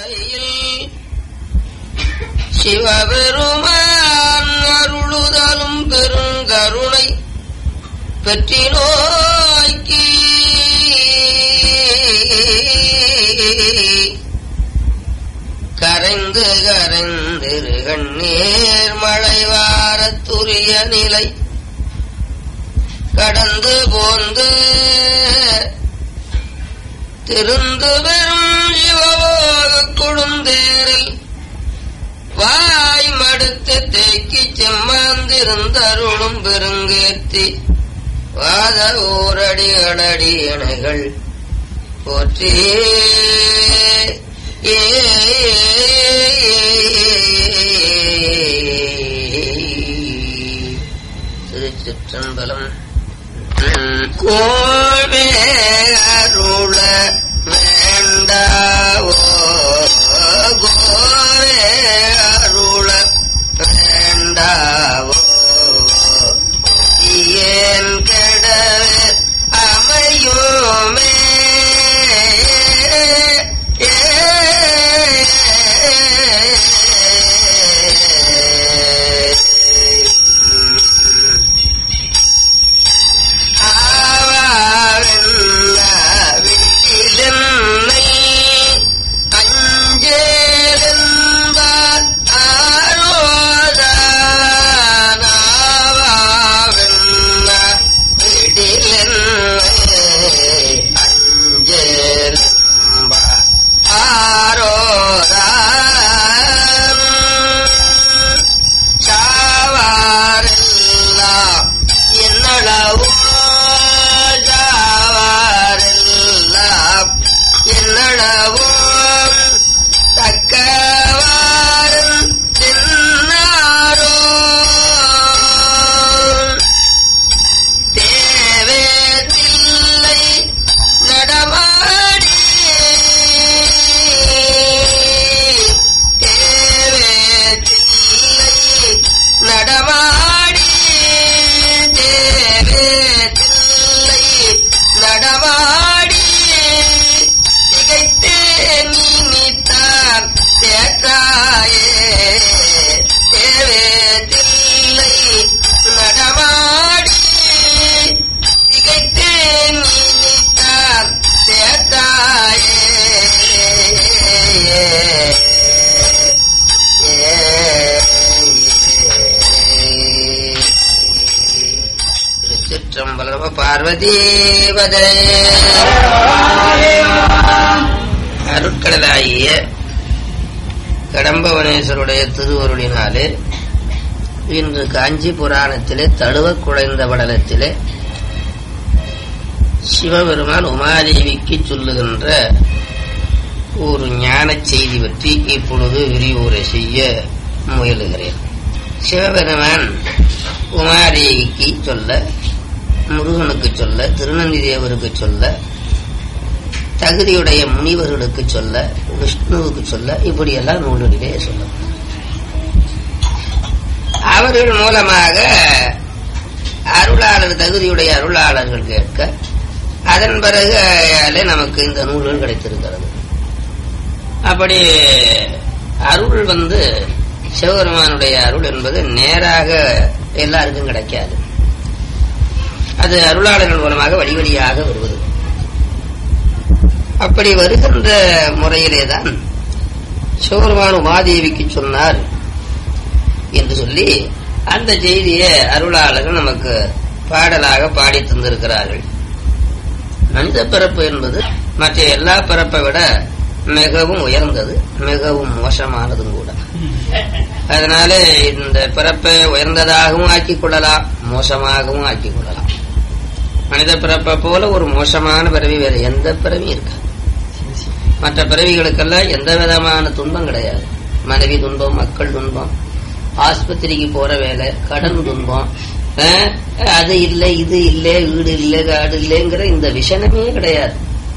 மலையில் சிவபெருமான் அருளுதலும் பெருங்கருணை பெற்றி நோக்கி கரைந்து கரைந்திரு கண்ணீர் மழை வாரத்துரிய நிலை கடந்து போந்து திருந்து பெறும் சிவலோக கொடுந்தேரில் வாய் மடுத்து தேக்கி செம்மாந்திருந்தருளும் பெருங்கேத்தி வாத ஓரடி அடடி இணைகள் போற்றி ஏ திருச்சிற்றம்பலம் கோவே அருள வேண்டாவோ கோவே அருள வேண்டாவோ ஏன் கெடவே அமையுமே ஆவாவென்ன விட்டிலென்னை அஞ்சேலென்பார் ஆரோதானாவாவென்ன விடிலென்னை அஞ்சேலென்பார் ஆரோதான் சாவாரெல்லாம் என்னளவோ சாவாரெல்லாம் என்னளவோ தக்கவாறும் தின்னாரோ தேவேதில்லை நடமாடி தேவேதில்லை நடமாடி தேவேதில்லை நடமாடி திகைத்தே நீத்தார் தேற்றாயே தேவேதில்லை நடமாடி திகைத்தே நீத்தார் தேற்றாயே திருச்சிற்றம்பலம் பார்வதீபதே அருட்கடலாகிய கடம்பவனேஸ்வருடைய திருவருளினாலே இன்று காஞ்சி புராணத்திலே தழுவ குழைந்த படலத்திலே சிவபெருமான் உமாதேவிக்கு சொல்லுகின்ற ஒரு ஞான செய்தி பற்றி இப்பொழுது விரிவுரை செய்ய முயலுகிறேன் சிவபெருமான் உமாதேவிக்கு சொல்ல முருகனுக்கு சொல்ல திருநந்தி தேவருக்கு சொல்ல தகுதியுடைய முனிவர்களுக்கு சொல்ல விஷ்ணுவுக்கு சொல்ல இப்படியெல்லாம் நூலிலே சொல்லும் அவர்கள் மூலமாக அருளாளர் தகுதியுடைய அருளாளர்கள் கேட்க அதன் பிறகு அதிலே நமக்கு இந்த நூல்கள் கிடைத்திருக்கிறது அப்படி அருள் வந்து சிவபெருமானுடைய அருள் என்பது நேராக எல்லாருக்கும் கிடைக்காது அது அருளாளர்கள் மூலமாக வழி வழியாக வருவது அப்படி வருகின்ற முறையிலே தான் சிவபெருமான் உமாதேவிக்கு சொன்னார் என்று சொல்லி அந்த செய்தியை அருளாளர்கள் நமக்கு பாடலாக பாடி தந்திருக்கிறார்கள் மனித பிறப்பு என்பது மற்ற எல்லா பிறப்பை விட மிகவும் உயர்ந்தது மிகவும் மோசமானதும் கூட அதனால இந்த பிறப்பை உயர்ந்ததாகவும் ஆக்கிக் கொள்ளலாம் மோசமாகவும் ஆக்கிக் கொள்ளலாம் மனித பிறப்பை போல ஒரு மோசமான பிறவி வேற எந்த பிறவியும் இருக்காது மற்ற பிறவிகளுக்கெல்லாம் எந்த விதமான துன்பம் கிடையாது மனைவி துன்பம் மக்கள் துன்பம் ஆஸ்பத்திரிக்கு போற வேலை கடன் துன்பம் அஹ், அது இல்லை இது இல்லை வீடு இல்லை காடு இல்லைங்கிற இந்த விஷனமே கிடையாது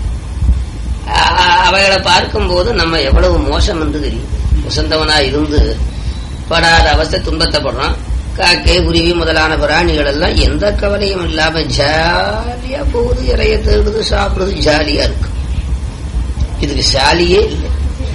அ- அவைகளை பார்க்கும்போது நம்ம எவ்வளவு மோசம் என்று தெரியும் உசந்தவனா இருந்து படாத அவஸ்தை துன்பத்தை படுறோம் காக்கை குருவி முதலான பிராணிகள் எல்லாம் எந்த கவலையும் இல்லாம ஜாலியா போகுது இறைய தேடுது சாப்பிடுறது ஜாலியா இருக்கு இதுக்கு சாலியே இல்லை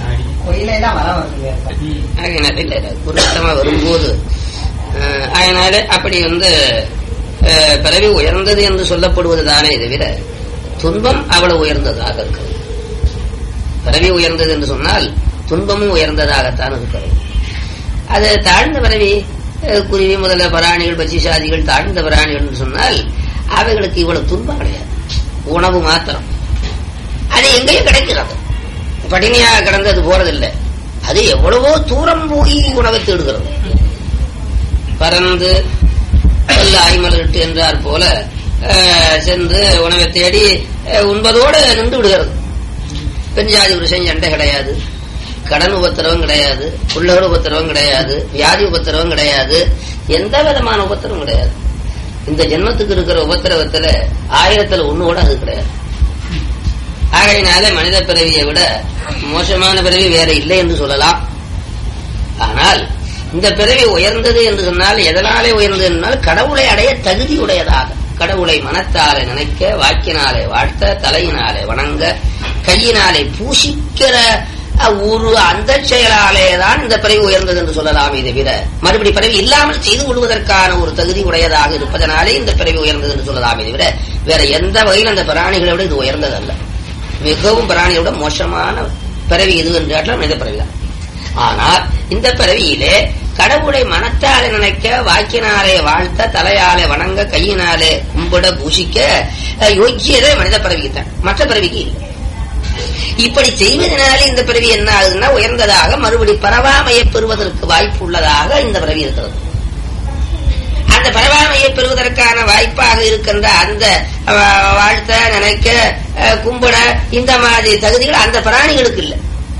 பொயிலாம் வர வருது ஆகையினால இல்ல இல்ல குருத்தமா வரும்போது அஹ், அதனால அப்படி வந்து அஹ், பிறவி உயர்ந்தது என்று சொல்லப்படுவது தானே தவிர துன்பம் அவ்வளவு உயர்ந்ததாக இருக்கிறது பிறவி உயர்ந்தது என்று சொன்னால் துன்பமும் உயர்ந்ததாகத்தான் இருக்கிறது அது தாழ்ந்த பிறவி அஹ், குருவி முதல பிராணிகள் பட்சிசாதிகள் தாழ்ந்த பிராணிகள் என்று சொன்னால் அவைகளுக்கு இவ்வளவு துன்பம் கிடையாது உணவு மாத்திரம் அது எங்கேயும் கிடைக்கிறது பட்டினியாக கிடந்தது போறதில்லை அது எவ்வளவோ தூரம் போய் உணவை தேடுகிறது பறந்து ஆய்மலர்ட்டு என்றார் போல அஹ், சென்று உணவை தேடி அஹ், உண்பதோடு நின்று விடுகிறது பெஞ்சாதி புருஷன் சண்டை கிடையாது கடன் உபத்திரவம் கிடையாது புள்ளகர் உபத்திரவம் கிடையாது வியாதி உபத்திரவம் கிடையாது எந்த விதமான உபத்திரவம் கிடையாது இந்த ஜென்மத்துக்கு இருக்கிற உபத்திரவத்துல ஆயிரத்துல ஒண்ணு கூட அது கிடையாது ஆகையினால மனித பிறவியை விட மோசமான பிறவி வேற இல்லை என்று சொல்லலாம் ஆனால் இந்த பிறவி உயர்ந்தது என்று சொன்னால் எதனாலே உயர்ந்தது என்றால் கடவுளை அடைய தகுதி உடையதாக கடவுளை மனத்தாலே நினைக்க வாக்கினாலே வாழ்த்த தலையினாலே வணங்க கையினாலே பூசிக்கிற அஹ், ஒரு அந்த செயலாலே தான் இந்த பிறவி உயர்ந்தது என்று சொல்லலாமே தவிர மறுபடி பிறவி இல்லாமல் செய்து கொள்வதற்கான ஒரு தகுதி உடையதாக இருப்பதனாலே இந்த பிறவி உயர்ந்தது என்று சொல்லலாமே தவிர வேற எந்த வகையில் அந்த பிராணிகளை விட இது உயர்ந்ததல்ல மிகவும் பிராணியை விட மோசமான பிறவி இது என்றால் மனித பிறவிதான் ஆனால் இந்த பிறவியிலே கடவுளை மனத்தாலே நினைக்க வாக்கினாலே வாழ்த்த தலையாலே வணங்க கையினாலே கும்பிட பூசிக்க அஹ், யோக்கியதே மனித பிறவிக்குத்தான் மற்ற பிறவிக்கு இல்லை இப்படி செய்வதனாலே இந்த பிறவி என்ன ஆகுதுன்னா உயர்ந்ததாக மறுபடி பரவாமையை பெறுவதற்கு வாய்ப்பு உள்ளதாக இந்த பிறவி இருக்கிறது அந்த பரவாமையை பெறுவதற்கான வாய்ப்பாக இருக்கின்ற அந்த அஹ், வாழ்த்த நினைக்க அஹ், கும்பிட இந்த மாதிரி தகுதிகள் அந்த பிராணிகளுக்கு இல்லை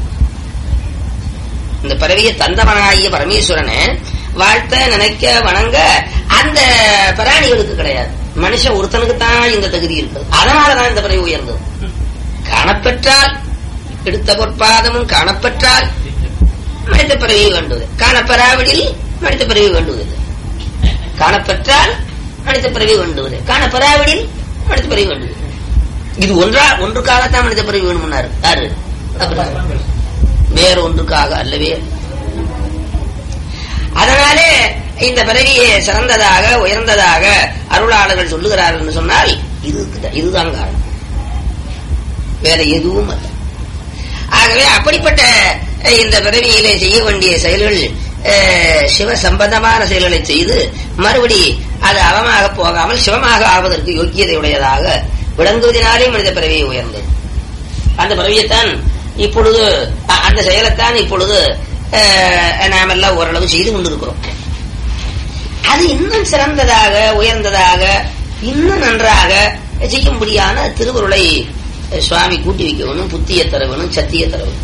இந்த பிறவியை தந்தவனாகிய பரமேஸ்வரனை வாழ்த்த நினைக்க வணங்க அந்த பிராணிகளுக்கு கிடையாது மனுஷன் ஒருத்தனுக்கு தான் இந்த தகுதி இருக்குது அதனாலதான் இந்த பிறவி உயர்ந்தது காணப்பெற்றால் எடுத்த பொற்பாதமும் காணப்பெற்றால் மனித பிறவி வேண்டுவது காணப்பெறாவிடில் மனித பிறவி வேண்டுவதில்லை காணப்பெற்றால் மனித பிறவி வேண்டுவது காணப்பெறாவிடில் மனித பிறவி வேண்டுவது இது ஒன்றா ஒன்றுக்காகத்தான் மனித பிறவி வேணும்னாரு யாரு அப்புறம் வேற ஒன்றுக்காக அல்லவே அல்ல. அதனாலே இந்த பிறவியை சிறந்ததாக உயர்ந்ததாக அருளாளர்கள் சொல்லுகிறார்கள் என்று சொன்னால் இது இதுதான் காரணம் வேற எதுவும் அல்ல ஆகவே அப்படிப்பட்ட அஹ், இந்த பிறவியிலே செய்ய வேண்டிய செயல்கள் அஹ், சிவ சம்பந்தமான செயல்களை செய்து மறுபடி அது அவமாக போகாமல் சிவமாக ஆவதற்கு யோக்கியதை உடையதாக விளங்குவதனாலே மனித பிறவியை உயர்ந்தது அந்த பிறவியைத்தான் இப்பொழுது அ- அந்த செயலைத்தான் இப்பொழுது அஹ், நாமெல்லாம் ஓரளவு செய்து கொண்டிருக்கிறோம் அது இன்னும் சிறந்ததாக உயர்ந்ததாக இன்னும் நன்றாக செய்யும்படியான திருவருளை அஹ், சுவாமி கூட்டி வைக்கணும் புத்திய தரவனும் சத்திய தரவனும்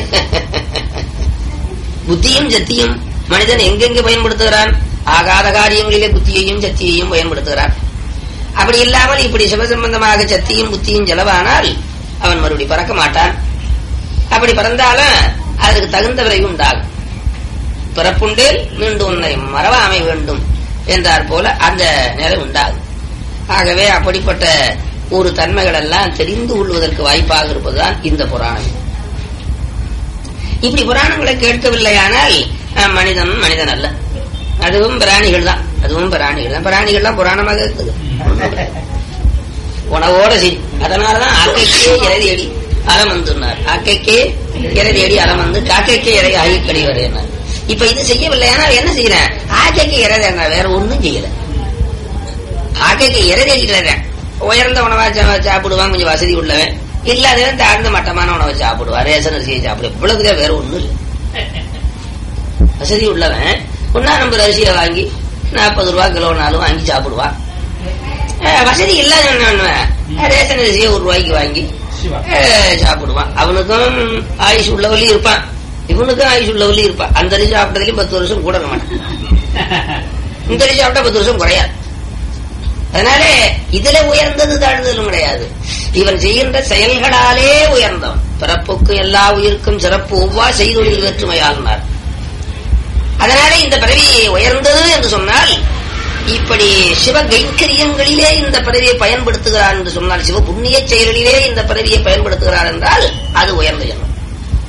புத்தியும் சத்தியும் மனிதன் எங்கெங்கே பயன்படுத்துகிறான் ஆகாத காரியங்களிலே புத்தியையும் சத்தியையும் பயன்படுத்துகிறான் அப்படி இல்லாமல் இப்படி சிவசம்பந்தமாக சத்தியும் புத்தியும் செலவானால் அவன் மறுபடி பறக்க மாட்டான் அப்படி பறந்தாலும் அதற்கு தகுந்த விளைவு உண்டாகும் பிறப்புண்டேல் மீண்டும் உன்னை மறவாமை வேண்டும் என்றார் போல அந்த நிலை உண்டாகும் ஆகவே அப்படிப்பட்ட ஒரு தன்மைகள் எல்லாம் தெரிந்து கொள்வதற்கு வாய்ப்பாக இருப்பதுதான் இந்த புராணம் இப்படி புராணங்களை கேட்கவில்லையானால் அஹ், மனிதன் மனிதன் அல்ல அதுவும் பிராணிகள் தான் அதுவும் பிராணிகள் தான் பிராணிகள்லாம் புராணமாக இருக்குது உணவோட சரி அதனாலதான் ஆக்கைக்கே இறதி அடி அறம் வந்துனார் ஆக்கைக்கே இறதி அடி அறம் வந்து காக்கைக்கே இறை ஆகி கடிவரையினார் இப்ப இது செய்யவில்லை ஆனால் என்ன செய்யறேன் ஆக்கைக்கு இறதி வேற ஒண்ணும் செய்யல ஆக்கைக்கு இறதி அடிக்கிறேன் உயர்ந்த உணவா சா- சாப்பிடுவான் கொஞ்சம் வசதி உள்ளவன் இல்லாதவன் தாழ்ந்த மட்டமான உணவை சாப்பிடுவான் ரேஷன் அரிசியை சாப்பிடுவான் இவ்வளவுதான் வேற ஒண்ணும் இல்லை வசதி உள்ளவன் ஒன்னா நம்பர் அரிசியை வாங்கி நாற்பது ரூபா கிலோனாலும் வாங்கி சாப்பிடுவான் அஹ் வசதி இல்லாதவன் என்ன பண்ணுவான்? ரேஷன் அரிசியை ஒரு ரூபாய்க்கு வாங்கி அஹ் சாப்பிடுவான் அவனுக்கும் ஆயுஷ் உள்ளவழி இருப்பான் இவனுக்கும் ஆயுஷ் உள்ளவழி இருப்பான் அந்த அரிசி சாப்பிட்டதுலயும் பத்து வருஷம் கூட இருக்க மாட்டான் இந்த அரிசி சாப்பிட்டா பத்து வருஷம் குறையாது அதனால இதுல உயர்ந்தது தாழ்ந்ததும் கிடையாது இவன் செய்கின்ற செயல்களாலே உயர்ந்தவன் பிறப்புக்கு எல்லா உயிருக்கும் சிறப்பு ஒவ்வா செய்தொழில் வேற்றுமையாகினார் அதனால இந்த பிறவி உயர்ந்தது என்று சொன்னால் இப்படி சிவ கைங்கரியங்களிலே இந்த பிறவியை பயன்படுத்துகிறார் என்று சொன்னால் சிவ புண்ணிய செயல்களிலே இந்த பிறவியை பயன்படுத்துகிறார் என்றால் அது உயர்ந்த ஜென்மம்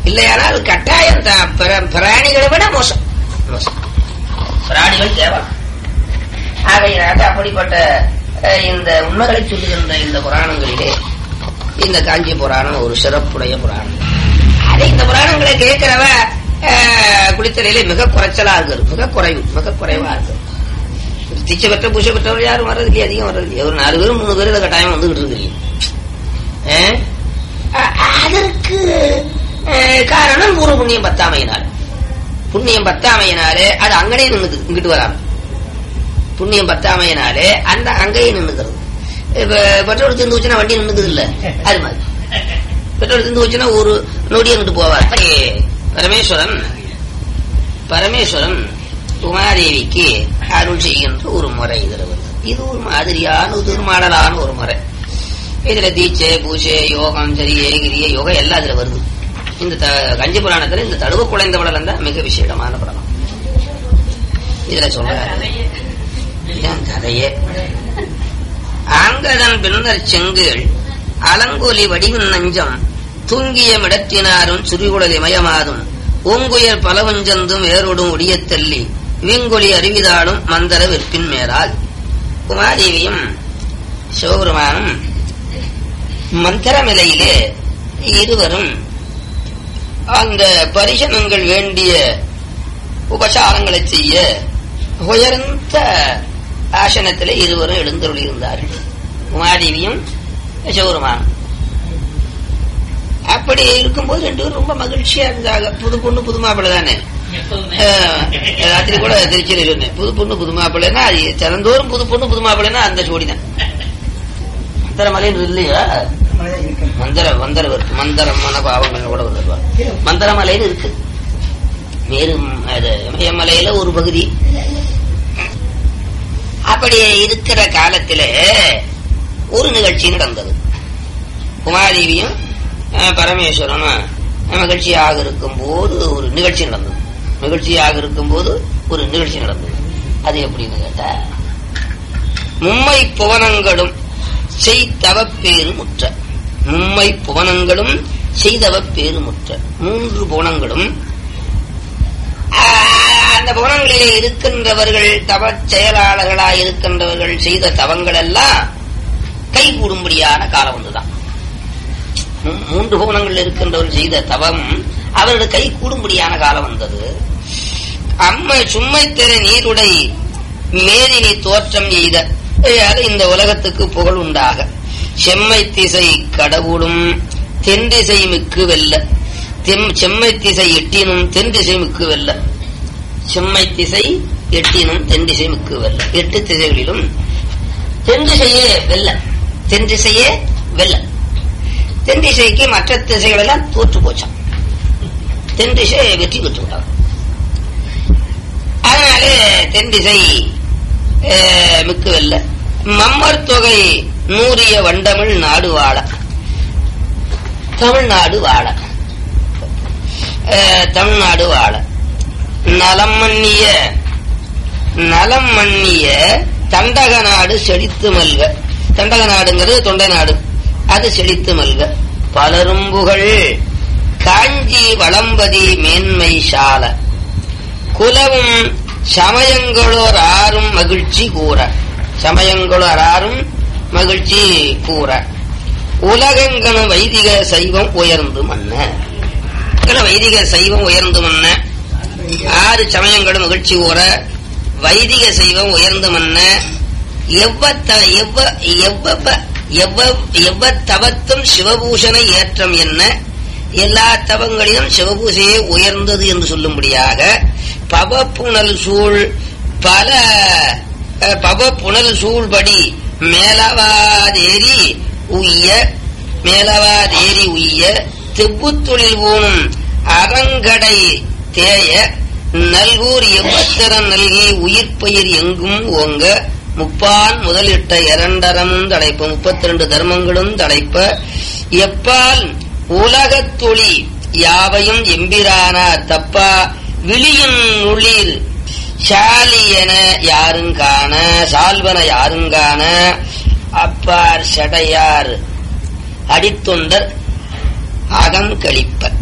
இல்லையானால் கட்டாயம் தான் பிர- பிராணிகளை விட மோசம் மோசம் பிராணிகள் தேவை ஆகையினால அப்படிப்பட்ட அஹ், இந்த உண்மைகளை சொல்லுகின்ற இந்த புராணங்களிலே இந்த காஞ்சி புராணம் ஒரு சிறப்புடைய புராணம் அது இந்த புராணங்களை கேட்கிறவ அஹ், குளித்தலையிலே மிக குறைச்சலா இருக்குது மிக குறைவு மிக குறைவா இருக்கு திச்சை பெற்ற பூசை பெற்றவர் யாரும் வர்றது இல்லையா அதிகம் வர்றது இல்லையா ஒரு நாலு பேரும் மூணு பேர் இந்த கட்டாயம் வந்துகிட்டு இருக்கிறீங்க அஹ், அ- அதற்கு அஹ், காரணம் பூர்வ புண்ணியம் பத்தாமையினால புண்ணியம் பத்தாமையினாலே அது அங்கனே நின்னுது இங்கிட்டு வராம புண்ணியம் பத்தாமையினாலே அந்த அங்கேயே நின்னுக்கிறது இப்ப பெட்ரோல் திருந்து வச்சுனா வண்டி நின்னுக்குது இல்ல அது மாதிரி பெட்ரோல் திருந்து வச்சுனா ஒரு நொடி அங்கிட்டு போவார் அப்படி பரமேஸ்வரன் பரமேஸ்வரன் உமாதேவிக்கு அருள் செய்கின்ற ஒரு முறை இதுல வருது இது ஒரு மாதிரியான ஒரு மாடலான ஒரு முறை இதுல தீட்சை பூஜை யோகம் சரியே கிரிய யோகம் எல்லாம் இதுல வருது இந்த த- கஞ்சி புராணத்துல இந்த தடுவ குழைந்த படலம் தான் மிக விசேடமான படலம் இதுல சொல்றாரு இதான் கதையே ஆங்கதன் பின்னர் செங்கீழ் அலங்கொலி வடிவின் நஞ்சம் தூங்கிய மிடத்தினாரும் சுரிகுடல் இமயமாதும் ஓங்குயர் பலவஞ்சந்தும் வேரோடும் ஒடியத் தள்ளி வீங்கொலி அறிவிதாடும் மந்தர விற்பின் மேலால் உமாதேவியும் சிவபெருமானும் மந்திரமிலையிலே இருவரும் அந்த பரிசனங்கள் வேண்டிய உபசாரங்களை செய்ய உயர்ந்த ஆசனத்திலே இருவரும் எழுந்தருளியிருந்தார்கள் உமாதேவியும் சிவபெருமானும் அப்படி இருக்கும்போது ரெண்டு பேரும் ரொம்ப மகிழ்ச்சியா இருந்தாங்க புது பொண்ணு புது மாப்பிள்ளை தானே அஹ், ராத்திரி கூட திருச்சியில சொன்னேன் புது பொண்ணு புது மாப்பிள்ளைன்னா அது திறந்தோறும் புது பொண்ணு புது மாப்பிள்ளைன்னா அந்த ஜோடி தான் மந்திர மலைன்னு இல்லையா மந்திர மந்திர இருக்கு மந்திரம் மன பாவங்கள் கூட வருவா மந்திர மலைன்னு இருக்கு மேலும் அது இமயமலையில ஒரு பகுதி அப்படி இருக்கிற காலத்துல ஒரு நிகழ்ச்சி நடந்தது உமாதேவியும் அஹ், பரமேஸ்வரனும் மகிழ்ச்சியாக இருக்கும் போது ஒரு நிகழ்ச்சி நடந்தது நிகழ்ச்சியாக இருக்கும் போது ஒரு நிகழ்ச்சி நடந்தது அது எப்படின்னு கேட்டா மும்மை புவனங்களும் செய்தவ பேரு முற்ற மும்மை புவனங்களும் செய்தவ பேரு முற்ற மூன்று புவனங்களும் ஆஹ், அந்த புவனங்களிலே இருக்கின்றவர்கள் தவ செயலாளர்களாய் இருக்கின்றவர்கள் செய்த தவங்கள் எல்லாம் கை கூடும்படியான காலம் ஒன்றுதான் மூ- மூன்று புவனங்கள் இருக்கின்றவர்கள் செய்த தவம் அவர்கள் கை கூடும்படியான காலம் வந்தது அம்மை சும்மை திற நீருடை மேதினி தோற்றம் எய்த அது இந்த உலகத்துக்கு புகழ் உண்டாக செம்மை திசை கடவுளும் தென் திசை மிக்கு வெல்ல தெம் செம்மை திசை எட்டினும் தென் திசை மிக்கு வெல்ல செம்மை திசை எட்டினும் தென் திசை மிக்கு வெல்ல எட்டு திசைகளிலும் தென் திசையே வெல்ல தென் திசையே வெல்ல தென் திசைக்கு மற்ற திசைகள் எல்லாம் தோற்று போச்சான் தென் திசை வெற்றி பெற்று விட்டார் அதனாலே தென் திசை அஹ், மிக்கு வெல்ல மம்மர் தொகை நூறிய வண்டமிழ் நாடு வாழ தமிழ்நாடு வாழ அஹ், தமிழ்நாடு வாழ நலம் மன்னிய நலம் மன்னிய தண்டக நாடு செழித்து மல்க தண்டக நாடுங்கிறது தொண்டை நாடு அது செழித்து மல்க பலரும் புகழ் காஞ்சி வளம்பதி மேன்மை சால குலவும் சமயங்களோர் ஆறும் மகிழ்ச்சி கூற சமயங்களோர் ஆறும் மகிழ்ச்சி கூற உலகங்கன வைதிக சைவம் உயர்ந்து மன்ன உலகங்கன வைதிக சைவம் உயர்ந்து மன்ன ஆறு சமயங்களும் மகிழ்ச்சி கூற வைதிக சைவம் உயர்ந்து மன்ன எவ்வத்த எவ்வ எவ்வ எவ்வ எவ்வ தவத்தும் சிவபூஷண ஏற்றம் என்ன எல்லா தவங்களிலும் சிவபூசையே உயர்ந்தது என்று சொல்லும்படியாக பவப்புணல் சூழ் பல அஹ், பவப்புணல் சூழ்படி மேலவாதேரி உய்ய மேலவாதேரி உய்ய தெப்புத்தொழில் ஊனும் அறங்கடை தேய நல்கூர் எவ்வத்திறன் நல்கி உயிர்ப்பயிர் எங்கும் ஓங்க முப்பான் முதலிட்ட இரண்டரமும் தடைப்ப முப்பத்தி ரெண்டு தர்மங்களும் தடைப்ப எப்பால் உலகத் தொழி யாவையும் எம்பிரானார் தப்பா விழியின் நுளிர் சாலி என யாருங்கான சால்வன யாருங்கான அப்பார் சடையார் அடித்தொண்டர் அகம் கழிப்ப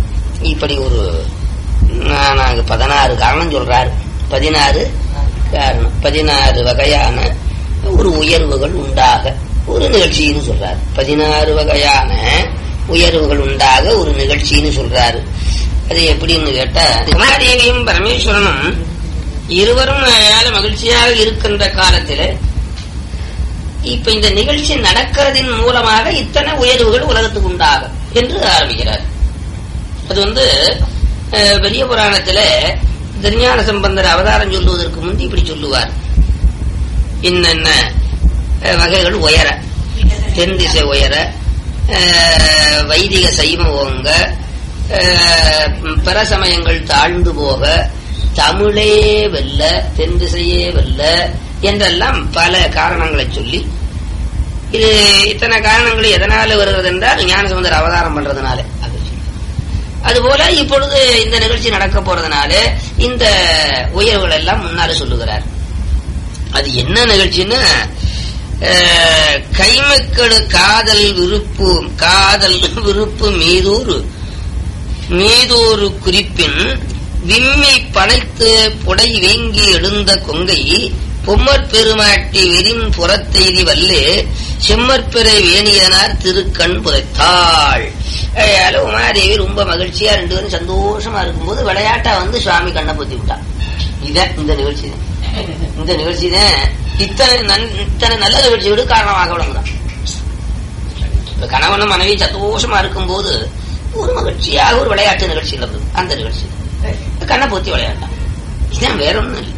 இப்படி ஒரு நான் நாங்க பதினாறு காரணம் சொல்றாரு பதினாறு காரணம் பதினாறு வகையான ஒரு உயர்வுகள் உண்டாக ஒரு நிகழ்ச்சின்னு சொல்றாரு பதினாறு வகையான உயர்வுகள் உண்டாக ஒரு நிகழ்ச்சின்னு சொல்றாரு அது எப்படின்னு கேட்டா உமாதேவியும் பரமேஸ்வரனும் இருவரும் மேல மகிழ்ச்சியாக இருக்கின்ற காலத்திலே இப்ப இந்த நிகழ்ச்சி நடக்கிறதின் மூலமாக இத்தனை உயர்வுகள் உலகத்துக்கு உண்டாகும் என்று ஆரம்பிக்கிறார் அது வந்து அஹ், பெரிய புராணத்துல திருஞான சம்பந்தர் அவதாரம் சொல்லுவதற்கு முந்தி இப்படி சொல்லுவார் இன்னென்ன அஹ், வகைகள் உயர தென் திசை உயர அஹ், வைதிக சைவம் ஓங்க அஹ், பிற சமயங்கள் தாழ்ந்து போக தமிழே வெல்ல தென் திசையே வெல்ல என்றெல்லாம் பல காரணங்களை சொல்லி இது இத்தனை காரணங்கள் எதனால வருகிறது என்றால் ஞானசம்பந்தர் அவதாரம் பண்றதுனால அப்படி சொல்லி. அதுபோல இப்பொழுது இந்த நிகழ்ச்சி நடக்க போறதுனால இந்த உயர்வுகள் எல்லாம் முன்னால சொல்லுகிறார் அது என்ன நிகழ்ச்சின்னா அஹ், கைமக்களு காதல் விருப்பு காதல் விருப்பு மீதூர் மீதூறு குறிப்பின் விம்மி பனைத்து புடை வீங்கி எழுந்த கொங்கை பொம்மற் பெருமாட்டி வெறின் புறத்தெய்தி வல்லே செம்மற்பிறை வேணியனார் திருக்கண் புதைத்தாள் அதனால உமாதேவி ரொம்ப மகிழ்ச்சியா ரெண்டு பேரும் சந்தோஷமா இருக்கும்போது விளையாட்டா வந்து சுவாமி கண்ணை பொத்தி விட்டான் இதான் இந்த நிகழ்ச்சி தான் இந்த நிகழ்ச்சி தான் இத்தனை நன்- இத்தனை நல்ல நிகழ்ச்சியோடு காரணமாக விளங்குதான் இப்ப கணவனும் மனைவி சந்தோஷமா இருக்கும்போது ஒரு மகிழ்ச்சியாக ஒரு விளையாட்டு நிகழ்ச்சி நடந்தது அந்த நிகழ்ச்சி கண்ணை பொத்தி விளையாட்டான் இதுதான் வேற ஒண்ணும் இல்லை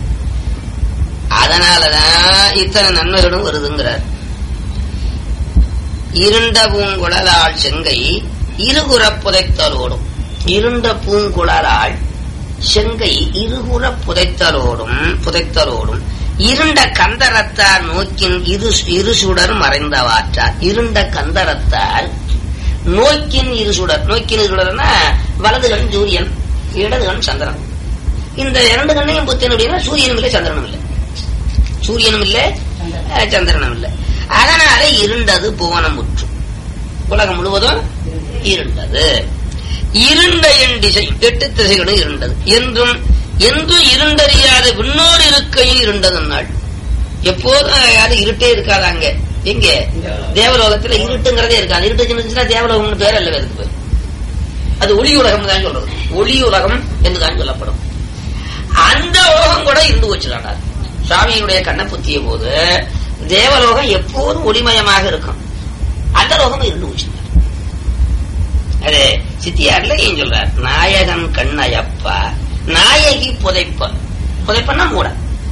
அதனாலதான் இத்தனை நன்மைகளும் வருதுங்கிறார் இருண்ட பூங்குழலாள் செங்கை இருகுற புதைத்தலோடும் இருண்ட பூங்குழலாள் செங்கை இருகுற புதைத்தலோடும் புதைத்தலோடும் இருண்ட கந்தரத்தார் நோக்கின் இரு இருசுடர் மறைந்தவாற்றார் இருண்ட கந்தரத்தார் நோக்கின் இருசுடர் நோக்கின் இருசுடர்னா வலது கண் சூரியன் இடது கண் சந்திரன் இந்த இரண்டு கண்ணையும் புத்தன் அப்படின்னா சூரியனும் இல்லை சந்திரனும் இல்லை சூரியனும் இல்லை அஹ், சந்திரனும் இல்லை அதனால இருண்டது புவனம் முற்றும் உலகம் முழுவதும் இருண்டது இருண்ட என் திசை எட்டு திசைகளும் இருண்டது என்றும் என்றும் இருண்டறியாத விண்ணோடு இருக்கையும் இருண்டது நாள் எப்போதும் யாரும் இருட்டே இருக்காது அங்க எங்க தேவலோகத்துல இருட்டுங்கிறதே இருக்காது இருட்டு இருந்துச்சுன்னா தேவலோகம்னு பேர் அல்ல இருக்கு பேர் அது ஒளி உலகம் தான் சொல்றது ஒளி உலகம் என்றுதான் சொல்லப்படும் அந்த உலகம் கூட இருந்து வச்சுட்டார் சுவாமியினுடைய கண்ணை புத்திய போது தேவலோகம் எப்போதும் ஒளிமயமாக இருக்கும் அந்த லோகம் இருந்து வச்சுட்டார் அது சித்தியார்ல ஏன் சொல்றார் நாயகன் கண்ணயப்பா நாயகி புதைப்ப புதைப்பன்னா மூட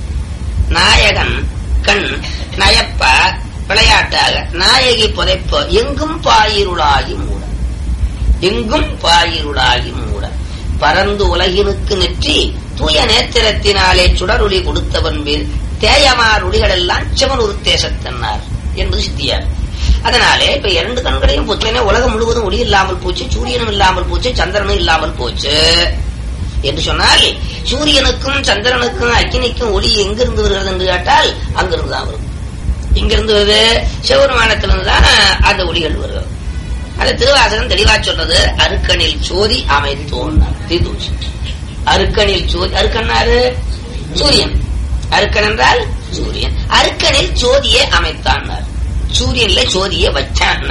நாயகன் கண் நயப்ப விளையாட்டாக நாயகி புதைப்ப எங்கும் பாயிருளாகி மூட எங்கும் பாயிருளாகி மூட பரந்து உலகினுக்கு நெற்றி தூய நேத்திரத்தினாலே சுடரொளி கொடுத்தவன் மேல் தேயமார் ஒளிகள் எல்லாம் சிவன் உத்தேசத்தன்னார் என்பது சித்தியார் அதனாலே இப்ப இரண்டு கண்களையும் புத்தனே உலகம் முழுவதும் ஒளி இல்லாமல் போச்சு சூரியனும் இல்லாமல் போச்சு சந்திரனும் இல்லாமல் போச்சு என்று சொன்னால் சூரியனுக்கும் சந்திரனுக்கும் அக்கினிக்கும் ஒளி எங்கிருந்து வருகிறது என்று கேட்டால் அங்கிருந்து தான் வரும் இங்கிருந்து வருது சிவபெருமானத்திலிருந்து தான் அந்த ஒளிகள் வருகிறது அது திருவாசகம் தெளிவா சொல்றது அருக்கனில் சோதி அமைத்தோன் தீதூசி அருக்கனில் சோதி அருக்கன்னாரு சூரியன் அருக்கன் என்றால் சூரியன் அருக்கனில் சோதியை அமைத்தான் சூரியன்ல சோதியை வச்சான்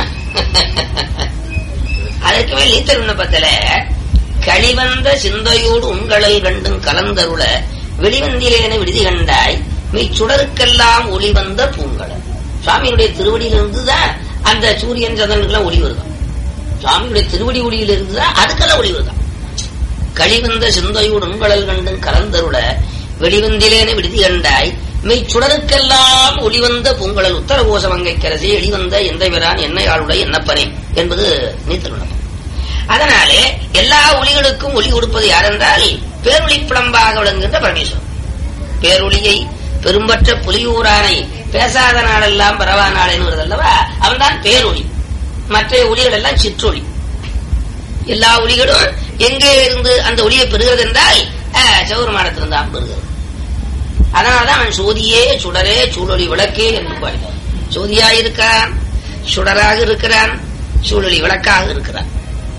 அதற்கு மேல் நீத்த விண்ணப்பத்துல களிவந்த சிந்தையோடு உங்களல் கண்டும் கலந்தருள வெளிவந்திலேன விடுதி கண்டாய் மெய் சுடருக்கெல்லாம் ஒளி வந்த பூங்கடல் சுவாமியுடைய திருவடியிலிருந்து தான் அந்த சூரியன் சந்திரனுக்கெல்லாம் ஒளி வருதான் சுவாமியுடைய திருவடி ஒளியிலிருந்து தான் அதுக்கெல்லாம் ஒளி வருதான் களிவந்த சிந்தையோடு உங்களல் கண்டும் கலந்தருள வெளிவந்திலேன விடுதி கண்டாய் மெய் சுடருக்கெல்லாம் ஒளிவந்த பூங்கடல் உத்தரகோச மங்கைக்கரசி எளிவந்த எந்த விரான் என்னை ஆளுடைய என்னப்பனே என்பது நீத்தருணம் அதனாலே எல்லா ஒளிகளுக்கும் ஒளி கொடுப்பது யாரென்றால் பேரொளி பிளம்பாக விளங்குகின்ற பரமேஸ்வரன் பேரொளியை பெரும்பற்ற புலியூரானை பேசாத நாளெல்லாம் பரவா நாள் என்பதல்லவா அவன்தான் பேரொளி மற்ற ஒளிகள் எல்லாம் சிற்றொளி எல்லா ஒளிகளும் எங்கே இருந்து அந்த ஒளியை பெறுகிறது என்றால் சௌரமானத்திலிருந்து தான் பெறுகிறது அதனால்தான் அவன் சோதியே சுடரே சூழொளி விளக்கே என்று பாடினார் சோதியாக இருக்கிறான் சுடராக இருக்கிறான் சூழொளி விளக்காக இருக்கிறான்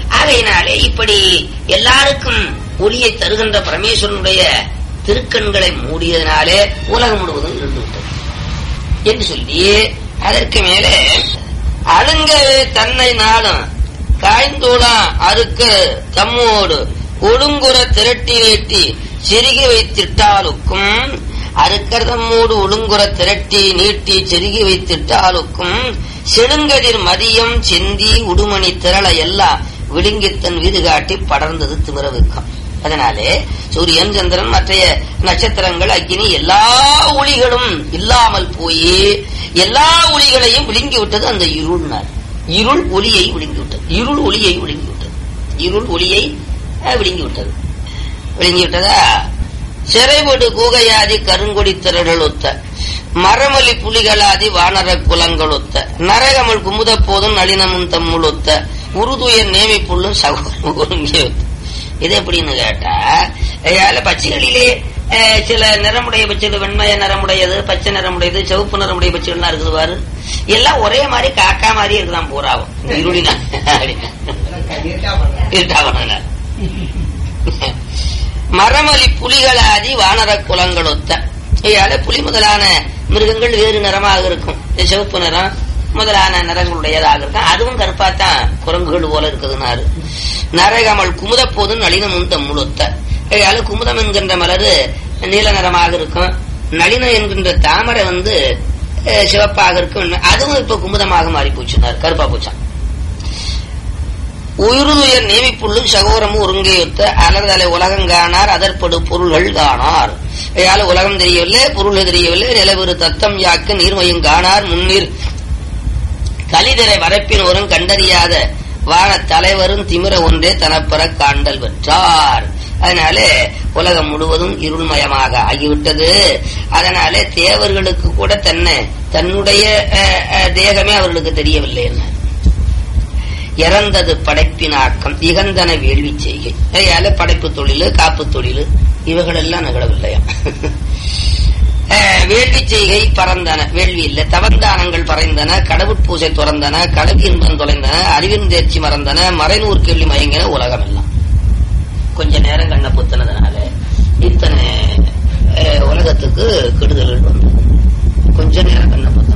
ஆகையினாலே இப்படி எல்லாருக்கும் ஒளியை தருகின்ற பரமேஸ்வரனுடைய திருக்கண்களை மூடியதனாலே உலகம் முழுவதும் இருந்து விட்டது என்று சொல்லி அதற்கு மேலே அழுங்கவே தன்னை நாடும் காய்ந்தோளாம் அறுக்க தம்மோடு ஒழுங்குற திரட்டி நீட்டி செருகி வைத்திட்டாலுக்கும் அறுக்கர் தம்மோடு ஒழுங்குற திரட்டி நீட்டி செருகி வைத்திட்டாலுக்கும் செழுங்கதிர் மதியம் செந்தி உடுமணி திரள எல்லாம் விழுங்கித்தன் வீது காட்டி படர்ந்தது திமிரவுக்கம் அதனாலே சூரியன் சந்திரன் மற்றைய நட்சத்திரங்கள் அக்னி எல்லா ஒளிகளும் இல்லாமல் போய் எல்லா ஒளிகளையும் விழுங்கி விட்டது அந்த இருள்னார் இருள் ஒளியை விழுங்கி விட்டது இருள் ஒளியை விழுங்கி விட்டது இருள் ஒளியை அஹ், விழுங்கி விட்டது விழுங்கி விட்டதா சிறைபடு கூகையாதி கருங்கொடி திரள் ஒத்த மரமலி புலிகளாதி வானர குலங்கள் ஒத்த நரகமல் குமுத போதும் நளினமும் தம்முள் ஒத்த உருதுயர் நேமி புல்லும் சகோதரம் ஒருங்கே ஒத்த இது எப்படின்னு கேட்டா ஏழை பச்சைகளிலே அஹ், சில நிறமுடைய பச்சைகள் வெண்மைய நிறமுடையது பச்சை நிறமுடையது சிவப்பு நிறமுடைய பச்சைகள்லாம் இருக்குது பாரு எல்லாம் ஒரே மாதிரி காக்கா மாதிரி இருக்குதான் பூராவும் இந்த இருளினா இருட்டாவன மரமலி புலிகளாதி வானர குலங்களொத்த இதால புலி முதலான மிருகங்கள் வேறு நிறமாக இருக்கும் இந்த சிவப்பு நிறம் முதலான நிறங்களுடையதாக இருக்கும் அதுவும் கருப்பாத்தான் குரங்குகள் போல இருக்குதுனாரு நரகமல் குமுதப்போதும் நளினமும் தம்முழுத்த இதால குமுதம் என்கின்ற மலரு நீல நிறமாக இருக்கும் நளினம் என்கின்ற தாமரை வந்து அஹ், சிவப்பாக இருக்கும் அதுவும் இப்ப குமுதமாக மாறி போச்சுனார் கருப்பா போச்சான் உயிருதுயர் நேமிப்புள்ளும் சகோரமும் ஒருங்கையொத்த அலர்தலை உலகம் காணார் அதற்படு பொருள்கள் காணார் இதால உலகம் தெரியவில்லை பொருள் தெரியவில்லை நிலவரு தத்தம் யாக்க நீர்மையும் காணார் முன்னீர் கலிதரை வரப்பின் ஒரும் கண்டறியாத வான தலைவரும் திமிர ஒன்றே தனப்பெற காண்டல் பெற்றார் அதனாலே உலகம் முழுவதும் இருள்மயமாக ஆகிவிட்டது அதனாலே தேவர்களுக்கு கூட தன்னை தன்னுடைய அஹ், அஹ், தேகமே அவர்களுக்கு தெரியவில்லை என்ன இறந்தது படைப்பினாக்கம் இகந்தன வேள்வி செய்கை அதனால படைப்பு தொழில் காப்பு தொழில் இவைகளெல்லாம் நிகழவில்லையா அஹ், வேள்வி செய்கை பறந்தன வேள்வி இல்லை தவந்தானங்கள் பறைந்தன கடவுட் பூசை துறந்தன கடவு இன்பம் தொலைந்தன அறிவின் தேர்ச்சி மறந்தன மறைநூறு கேள்வி மயங்கின உலகம் எல்லாம் கொஞ்ச நேரம் கண்ணை புத்தினதுனால இத்தனை அஹ், உலகத்துக்கு கெடுதல்கள் வந்து கொஞ்ச நேரம் கண்ணை புத்தினது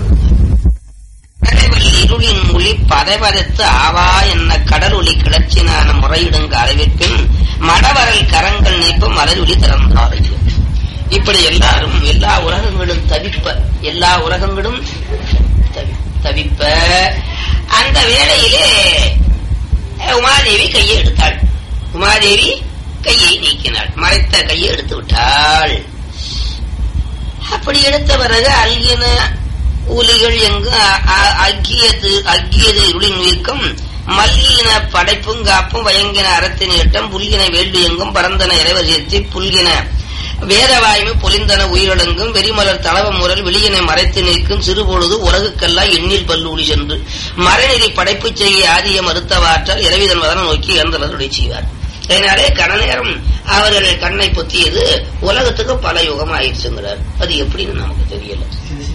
கடவுள் இருளின் மொழி பதைவதத்து ஆவா என்ன கடல் ஒளி கிளர்ச்சினான முறையிடுங்க அறிவிப்பின் மடவரல் கரங்கள் நீப்ப மலரொலி திறந்தார் இப்படி எல்லாரும் எல்லா உலகங்களும் தவிப்ப எல்லா உலகங்களும் தவி- தவிப்ப அந்த வேளையிலே அஹ், உமாதேவி கையை எடுத்தாள் உமாதேவி கையை நீக்கினாள் மறைத்த கையை எடுத்து விட்டாள் அப்படி எடுத்த பிறகு அல்கின ஊலிகள் எங்கு அ- அ- அக்கியது அக்கியது இருளின் வீக்கம் மல்கின படைப்பும் காப்பும் வயங்கின அறத்தின் இட்டம் புல்கின வேள்வி எங்கும் பரந்தன இறைவர் சேர்த்தி புல்கின வேதவாய்மை பொலிந்தன உயிரிழங்கும் வெறிமலர் தளவ முரல் வெளியினை மறைத்து நிற்கும் சிறுபொழுது உலகுக்கெல்லாம் எண்ணில் பல்லூடி சென்று மறைநெறி படைப்பு செய்ய ஆதிய மறுத்தவாற்றால் இரவிதன் வதன நோக்கி இறந்தவர்களுடைய செய்வார் அதனாலே கணநேரம் அவர்கள் கண்ணை பொத்தியது உலகத்துக்கு பல யுகம் ஆயிடுச்சுங்கிறார் அது எப்படின்னு நமக்கு தெரியல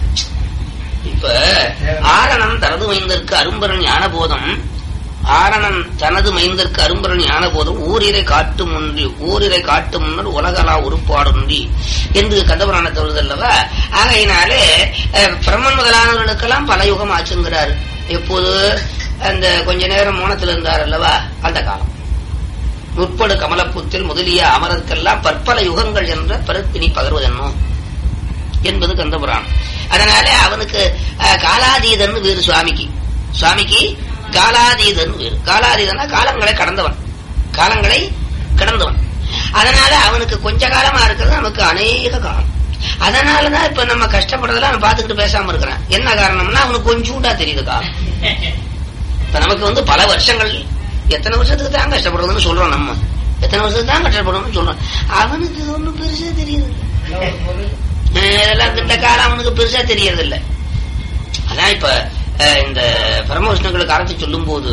இப்ப ஆரணம் தனது மைந்தற்கு அரும்பரன் ஞானபோதம் ஆரணன் தனது மைந்தற்கு அரும்பரன் ஞானபோதம் ஊரிரை காட்டு முன்றி ஊரிரை காட்டு முன்னர் உலகலா உருப்பாடுன்றி என்று கந்தபுராணத்தை வருதல்லவா ஆகையினாலே அஹ், பிரம்மன் முதலானவர்களுக்கெல்லாம் பல யுகம் ஆச்சுங்கிறார் எப்போது அந்த கொஞ்ச நேரம் மோனத்தில் இருந்தார் அல்லவா அந்த காலம் முற்படு கமலப்புத்தில் முதலிய அமரர்க்கெல்லாம் பற்பல யுகங்கள் என்ற பிறப்பினி பகர்வதென்னோ என்பது கந்தபுராணம் அதனால அவனுக்கு அஹ், காலாதீதன் வேறு சுவாமிக்கு சுவாமிக்கு காலாதீதன் வேறு காலாதீதனா காலங்களை கடந்தவன் காலங்களை கடந்தவன் அதனால அவனுக்கு கொஞ்ச காலமா இருக்கிறது நமக்கு அநேக காலம் அதனாலதான் இப்ப நம்ம கஷ்டப்படுறதெல்லாம் அவன் பார்த்துக்கிட்டு பேசாம இருக்கிறான் என்ன காரணம்னா அவனுக்கு கொஞ்சூண்டா தெரியுது காலம் இப்ப நமக்கு வந்து பல வருஷங்கள் எத்தனை வருஷத்துக்கு தான் கஷ்டப்படுறதுன்னு சொல்றோம் நம்ம எத்தனை வருஷத்துக்கு தான் கஷ்டப்படுறோம்னு சொல்றோம் அவனுக்கு ஒண்ணும் பெருசா தெரியுது இதெல்லாம் இந்த காலம் அவனுக்கு பெருசா தெரியறது இல்ல அதான் இப்ப அஹ், இந்த பரமவிஷ்ணுக்களுக்கு அரசு சொல்லும் போது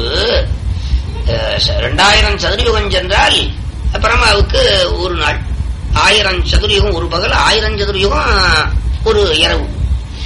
ரெண்டாயிரம் சதுரயுகம் சென்றால் பரமாவுக்கு ஒரு நாள் ஆயிரம் சதுரயுகம் ஒரு பகல் ஆயிரம் சதுரயுகம் ஒரு இரவு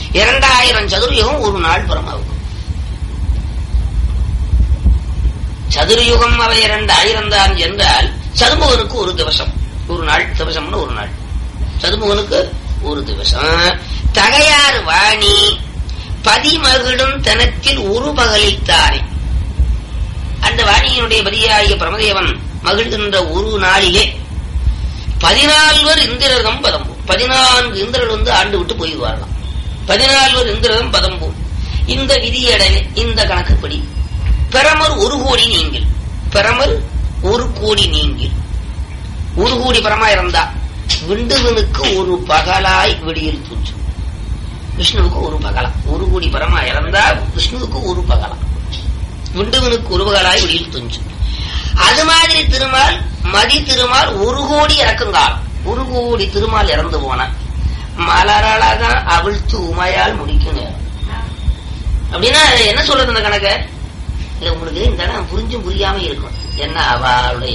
இரண்டாயிரம் சதுரயுகம் ஒரு நாள் பரமாவுக்கு சதுரயுகம் அவை இரண்டு ஆயிரம் தான் என்றால் சதுமுகனுக்கு ஒரு திவசம் ஒரு நாள் திவசம்னு ஒரு நாள் சதுமுகனுக்கு ஒரு திவசம் தகையார் வாணி பதிமகிழும் தனத்தில் ஒரு பகலித்தானே அந்த வாணியினுடைய பதியாகிய பிரமதேவன் மகிழ்கின்ற ஒரு நாளிலே பதினால்வர் இந்திரகம் பதம்பு பதினான்கு இந்திரர் வந்து ஆண்டு விட்டு போயிடுவார்களாம் பதினால்வர் இந்திரகம் பதம்பு இந்த விதியடவே இந்த கணக்குப்படி பெறமர் ஒரு கோடி நீங்கள் பெறமர் ஒரு கோடி நீங்கள் ஒரு கோடி பரமா இருந்தா விண்டுவனுக்கு ஒரு பகலாய் விடியல் தூச்சு விஷ்ணுவுக்கு ஒரு பகலா ஒரு கோடி பரமா இறந்தா விஷ்ணுவுக்கு ஒரு பகலா விண்டுவனுக்கு ஒரு பகலாய் விடியல் துஞ்சு அது மாதிரி திருமால் மதி திருமால் ஒரு கோடி இறக்குங்காலம் ஒரு கோடி திருமால் இறந்து போன மலராலதான் அவிழ்த்து உமையால் முடிக்கும் நேரம் அப்படின்னா என்ன சொல்றது இந்த கணக்கு இல்ல உங்களுக்கு இந்த இடம் புரிஞ்சும் புரியாம இருக்கும் என்ன அவளுடைய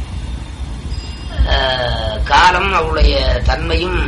ஆஹ், காலம் அவளுடைய தன்மையும்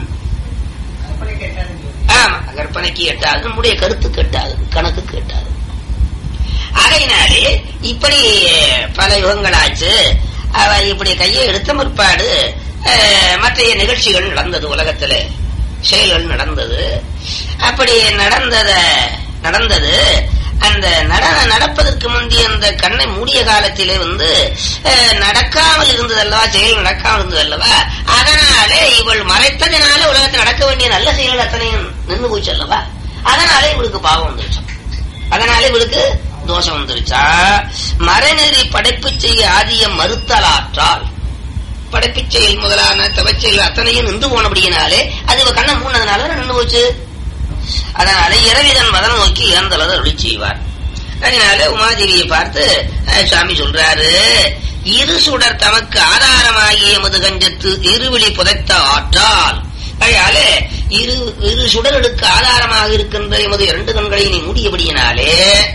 ஆமா கற்பனைக்கு எட்டாது நம்முடைய கருத்துக்கு எட்டாது கணக்குக்கு எட்டாது ஆகையினாலே இப்படி பல யுகங்களாச்சு அவ இப்படி கையை எடுத்த முற்பாடு அஹ், மற்றைய நிகழ்ச்சிகள் நடந்தது உலகத்துல செயல்கள் நடந்தது அப்படி நடந்தத நடந்தது அந்த நடன நடப்பதற்கு முந்தைய அந்த கண்ணை மூடிய காலத்திலே வந்து அஹ், நடக்காமல் இருந்ததல்லவா செயல் நடக்காமல் இருந்ததல்லவா அதனாலே இவள் மறைத்ததினால உலகத்தில் நடக்க வேண்டிய நல்ல செயல்கள் அத்தனையும் நின்று போச்சு அல்லவா அதனாலே இவளுக்கு பாவம் வந்துருச்சு அதனால இவளுக்கு தோஷம் வந்துருச்சா மறைநெறி படைப்பு செய்ய ஆதிய மறுத்தலாற்றால் படைப்பு செயல் முதலான தவச்செயல் அத்தனையும் நின்று போனபடியினாலே அது இவ கண்ணை மூணதுனால நின்று போச்சு அதனால இரவிதன் மதம் நோக்கி இறந்தலதை அருளி செய்வார் அதனால உமாதேவியை பார்த்து அஹ், சுவாமி சொல்றாரு இரு சுடர் தமக்கு ஆதாரமாகிய முதுகஞ்சத்து இருவிழி புதைத்த ஆற்றால் அதனால இரு இரு சுடர்களுக்கு ஆதாரமாக இருக்கின்ற எமது இரண்டு கண்களை நீ மூடியபடியினாலே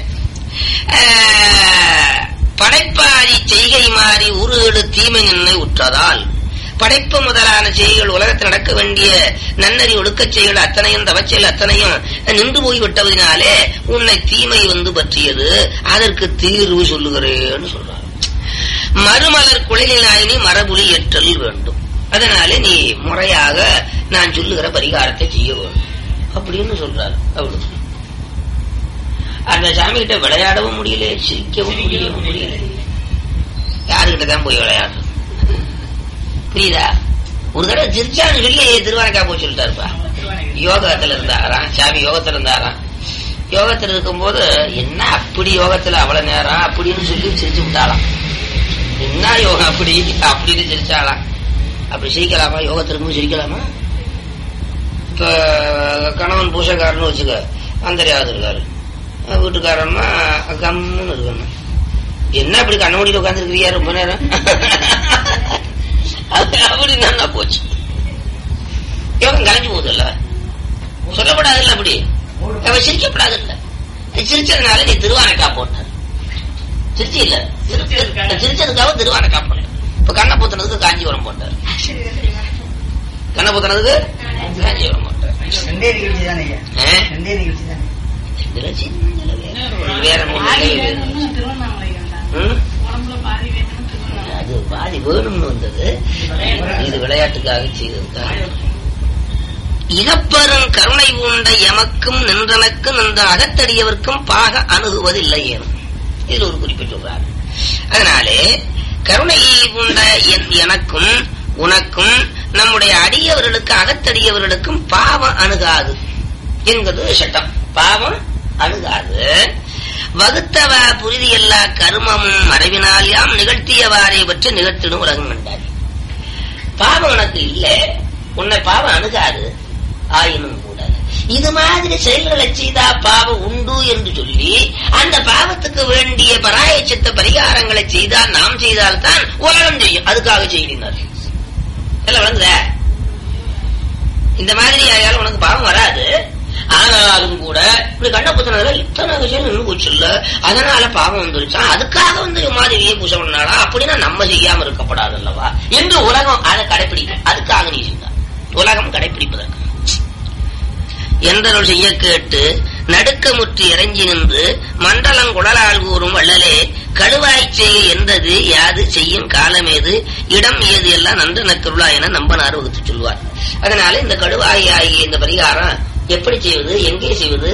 ஆஹ், படைப்பாதி செய்கை மாறி உருகெடு தீமை நின்னை உற்றதால் படைப்பு முதலான செய்திகள் உலகத்தில் நடக்க வேண்டிய நன்னறி ஒடுக்கச் செய்கள் அத்தனையும் தவச்செயல் அத்தனையும் நின்று போய் விட்டதினாலே உன்னை தீமை வந்து பற்றியது அதற்கு தீர்வு சொல்லுகிறேன்னு சொல்றாரு மறுமலர் குழலினாயினி மரபுலி ஏற்றல் வேண்டும் அதனாலே நீ முறையாக நான் சொல்லுகிற பரிகாரத்தை செய்ய வேண்டும் அப்படின்னு சொல்றாரு அவரு அந்த சாமி கிட்ட விளையாடவும் முடியல சிரிக்கவும் முடியல முடியல யாருகிட்ட தான் போய் விளையாடுறது புரியுதா ஒரு தடவை சிரிச்சான்னு சொல்லி திருவாரக்கா போய் சொல்லிட்டாருப்பா யோகத்துல இருந்தாராம் சாமி யோகத்துல இருந்தாராம் யோகத்துல இருக்கும்போது என்ன அப்படி யோகத்துல அவ்வளவு நேரம் அப்படின்னு சொல்லி சிரிச்சு விட்டாளாம் என்ன யோகம் அப்படி அப்படின்னு சிரிச்சாளாம் அப்படி சிரிக்கலாமா யோகத்திற்கும் சிரிக்கலாமா இப்ப கணவன் பூசைக்காரன்னு வச்சுக்க அந்தரியாவது இருக்காரு அஹ் வீட்டுக்காரம்மா கம்முன்னு இருக்கணும் என்ன அப்படி கண்ண மூடிட்டு உட்காந்துருக்கிறியா ரொம்ப நேரம் அது அப்படி நல்லா போச்சு யோகம் கலைஞ்சு போகுதுல்ல சொல்லப்படாதுல்ல அப்படி அவ சிரிக்கப்படாதுல்ல சிரிச்சதுனால நீ திருவானக்கா போட்ட சிரிச்சி இல்ல சிரிச்ச- சிரிச்சதுக்காக திருவானக்கா போட்ட இப்ப கண்ணை பூத்துனதுக்கு காஞ்சிபுரம் போட்டார் கண்ணை பூத்துனதுக்கு காஞ்சிபுரம் போட்டார் ரெண்டே நிகழ்ச்சி தானே ஐயா ஆ? ரெண்டே நிகழ்ச்சி தானே இதுல சின்னதுல வேற- வேற ஒண்ணும் இல்லை. ம்? அது பாதி வேணும்னு வந்தது இது விளையாட்டுக்காக செய்ததுக்காக இகப்பெரும் கருணை உண்ட எமக்கும் நின்றனக்கும் இந்த அகத்தடியவர்க்கும் பாக அணுகுவதில்லை எனும் இதுல ஒரு குறிப்பை சொல்றார் அதனாலே கருணை உண்ட என் எனக்கும் உனக்கும் நம்முடைய அடியவர்களுக்கு அகத்தடியவர்களுக்கும் பாவம் அணுகாது என்பது சட்டம் பாவம் அணுகாது வகுத்தவ புரிதி எல்லா கருமமும் மறைவினால் யாம் நிகழ்த்தியவாரை பற்றி நிகழ்த்திடும் உலகம் கண்டார் பாவம் உனக்கு இல்ல உன்னை பாவம் அணுகாது ஆயினும் கூட இது மாதிரி செயல்களை செய்தா பாவம் உண்டு என்று சொல்லி அந்த பாவத்துக்கு வேண்டிய பராயச்சத்த பரிகாரங்களை செய்தால் நாம் செய்தால்தான் உலகம் செய்யும் அதுக்காக செய்கிறார் எல்லாம் விளங்குதா இந்த மாதிரி யாராலும் உனக்கு பாவம் வராது ஆனாலும் கூட இப்படி கண்ண புத்தனதுல இத்தனை விஷயம் நின்று போச்சு இல்ல அதனால பாவம் வந்துருச்சான் அதுக்காக வந்து மாதிரியே பூஜை பண்ணாடா அப்படின்னா நம்ம செய்யாம இருக்கப்படாது அல்லவா என்று உலகம் அதை கடைபிடிக்கும் அதுக்காக நீ செய்த உலகம் கடைபிடிப்பதற்கு என்றருள் செய்ய கேட்டு நடுக்கமுற்று இறங்கி நின்று மண்டலம் குழலால் கூறும் வள்ளலே கழுவாய் செய்ய எந்தது யாது செய்யும் காலம் ஏது இடம் ஏது எல்லாம் நன்றன கருளா என நம்பனார் வகுத்து சொல்வார் அதனால இந்த கழுவாய் ஆகிய இந்த பரிகாரம் எப்படி செய்வது எங்கே செய்வது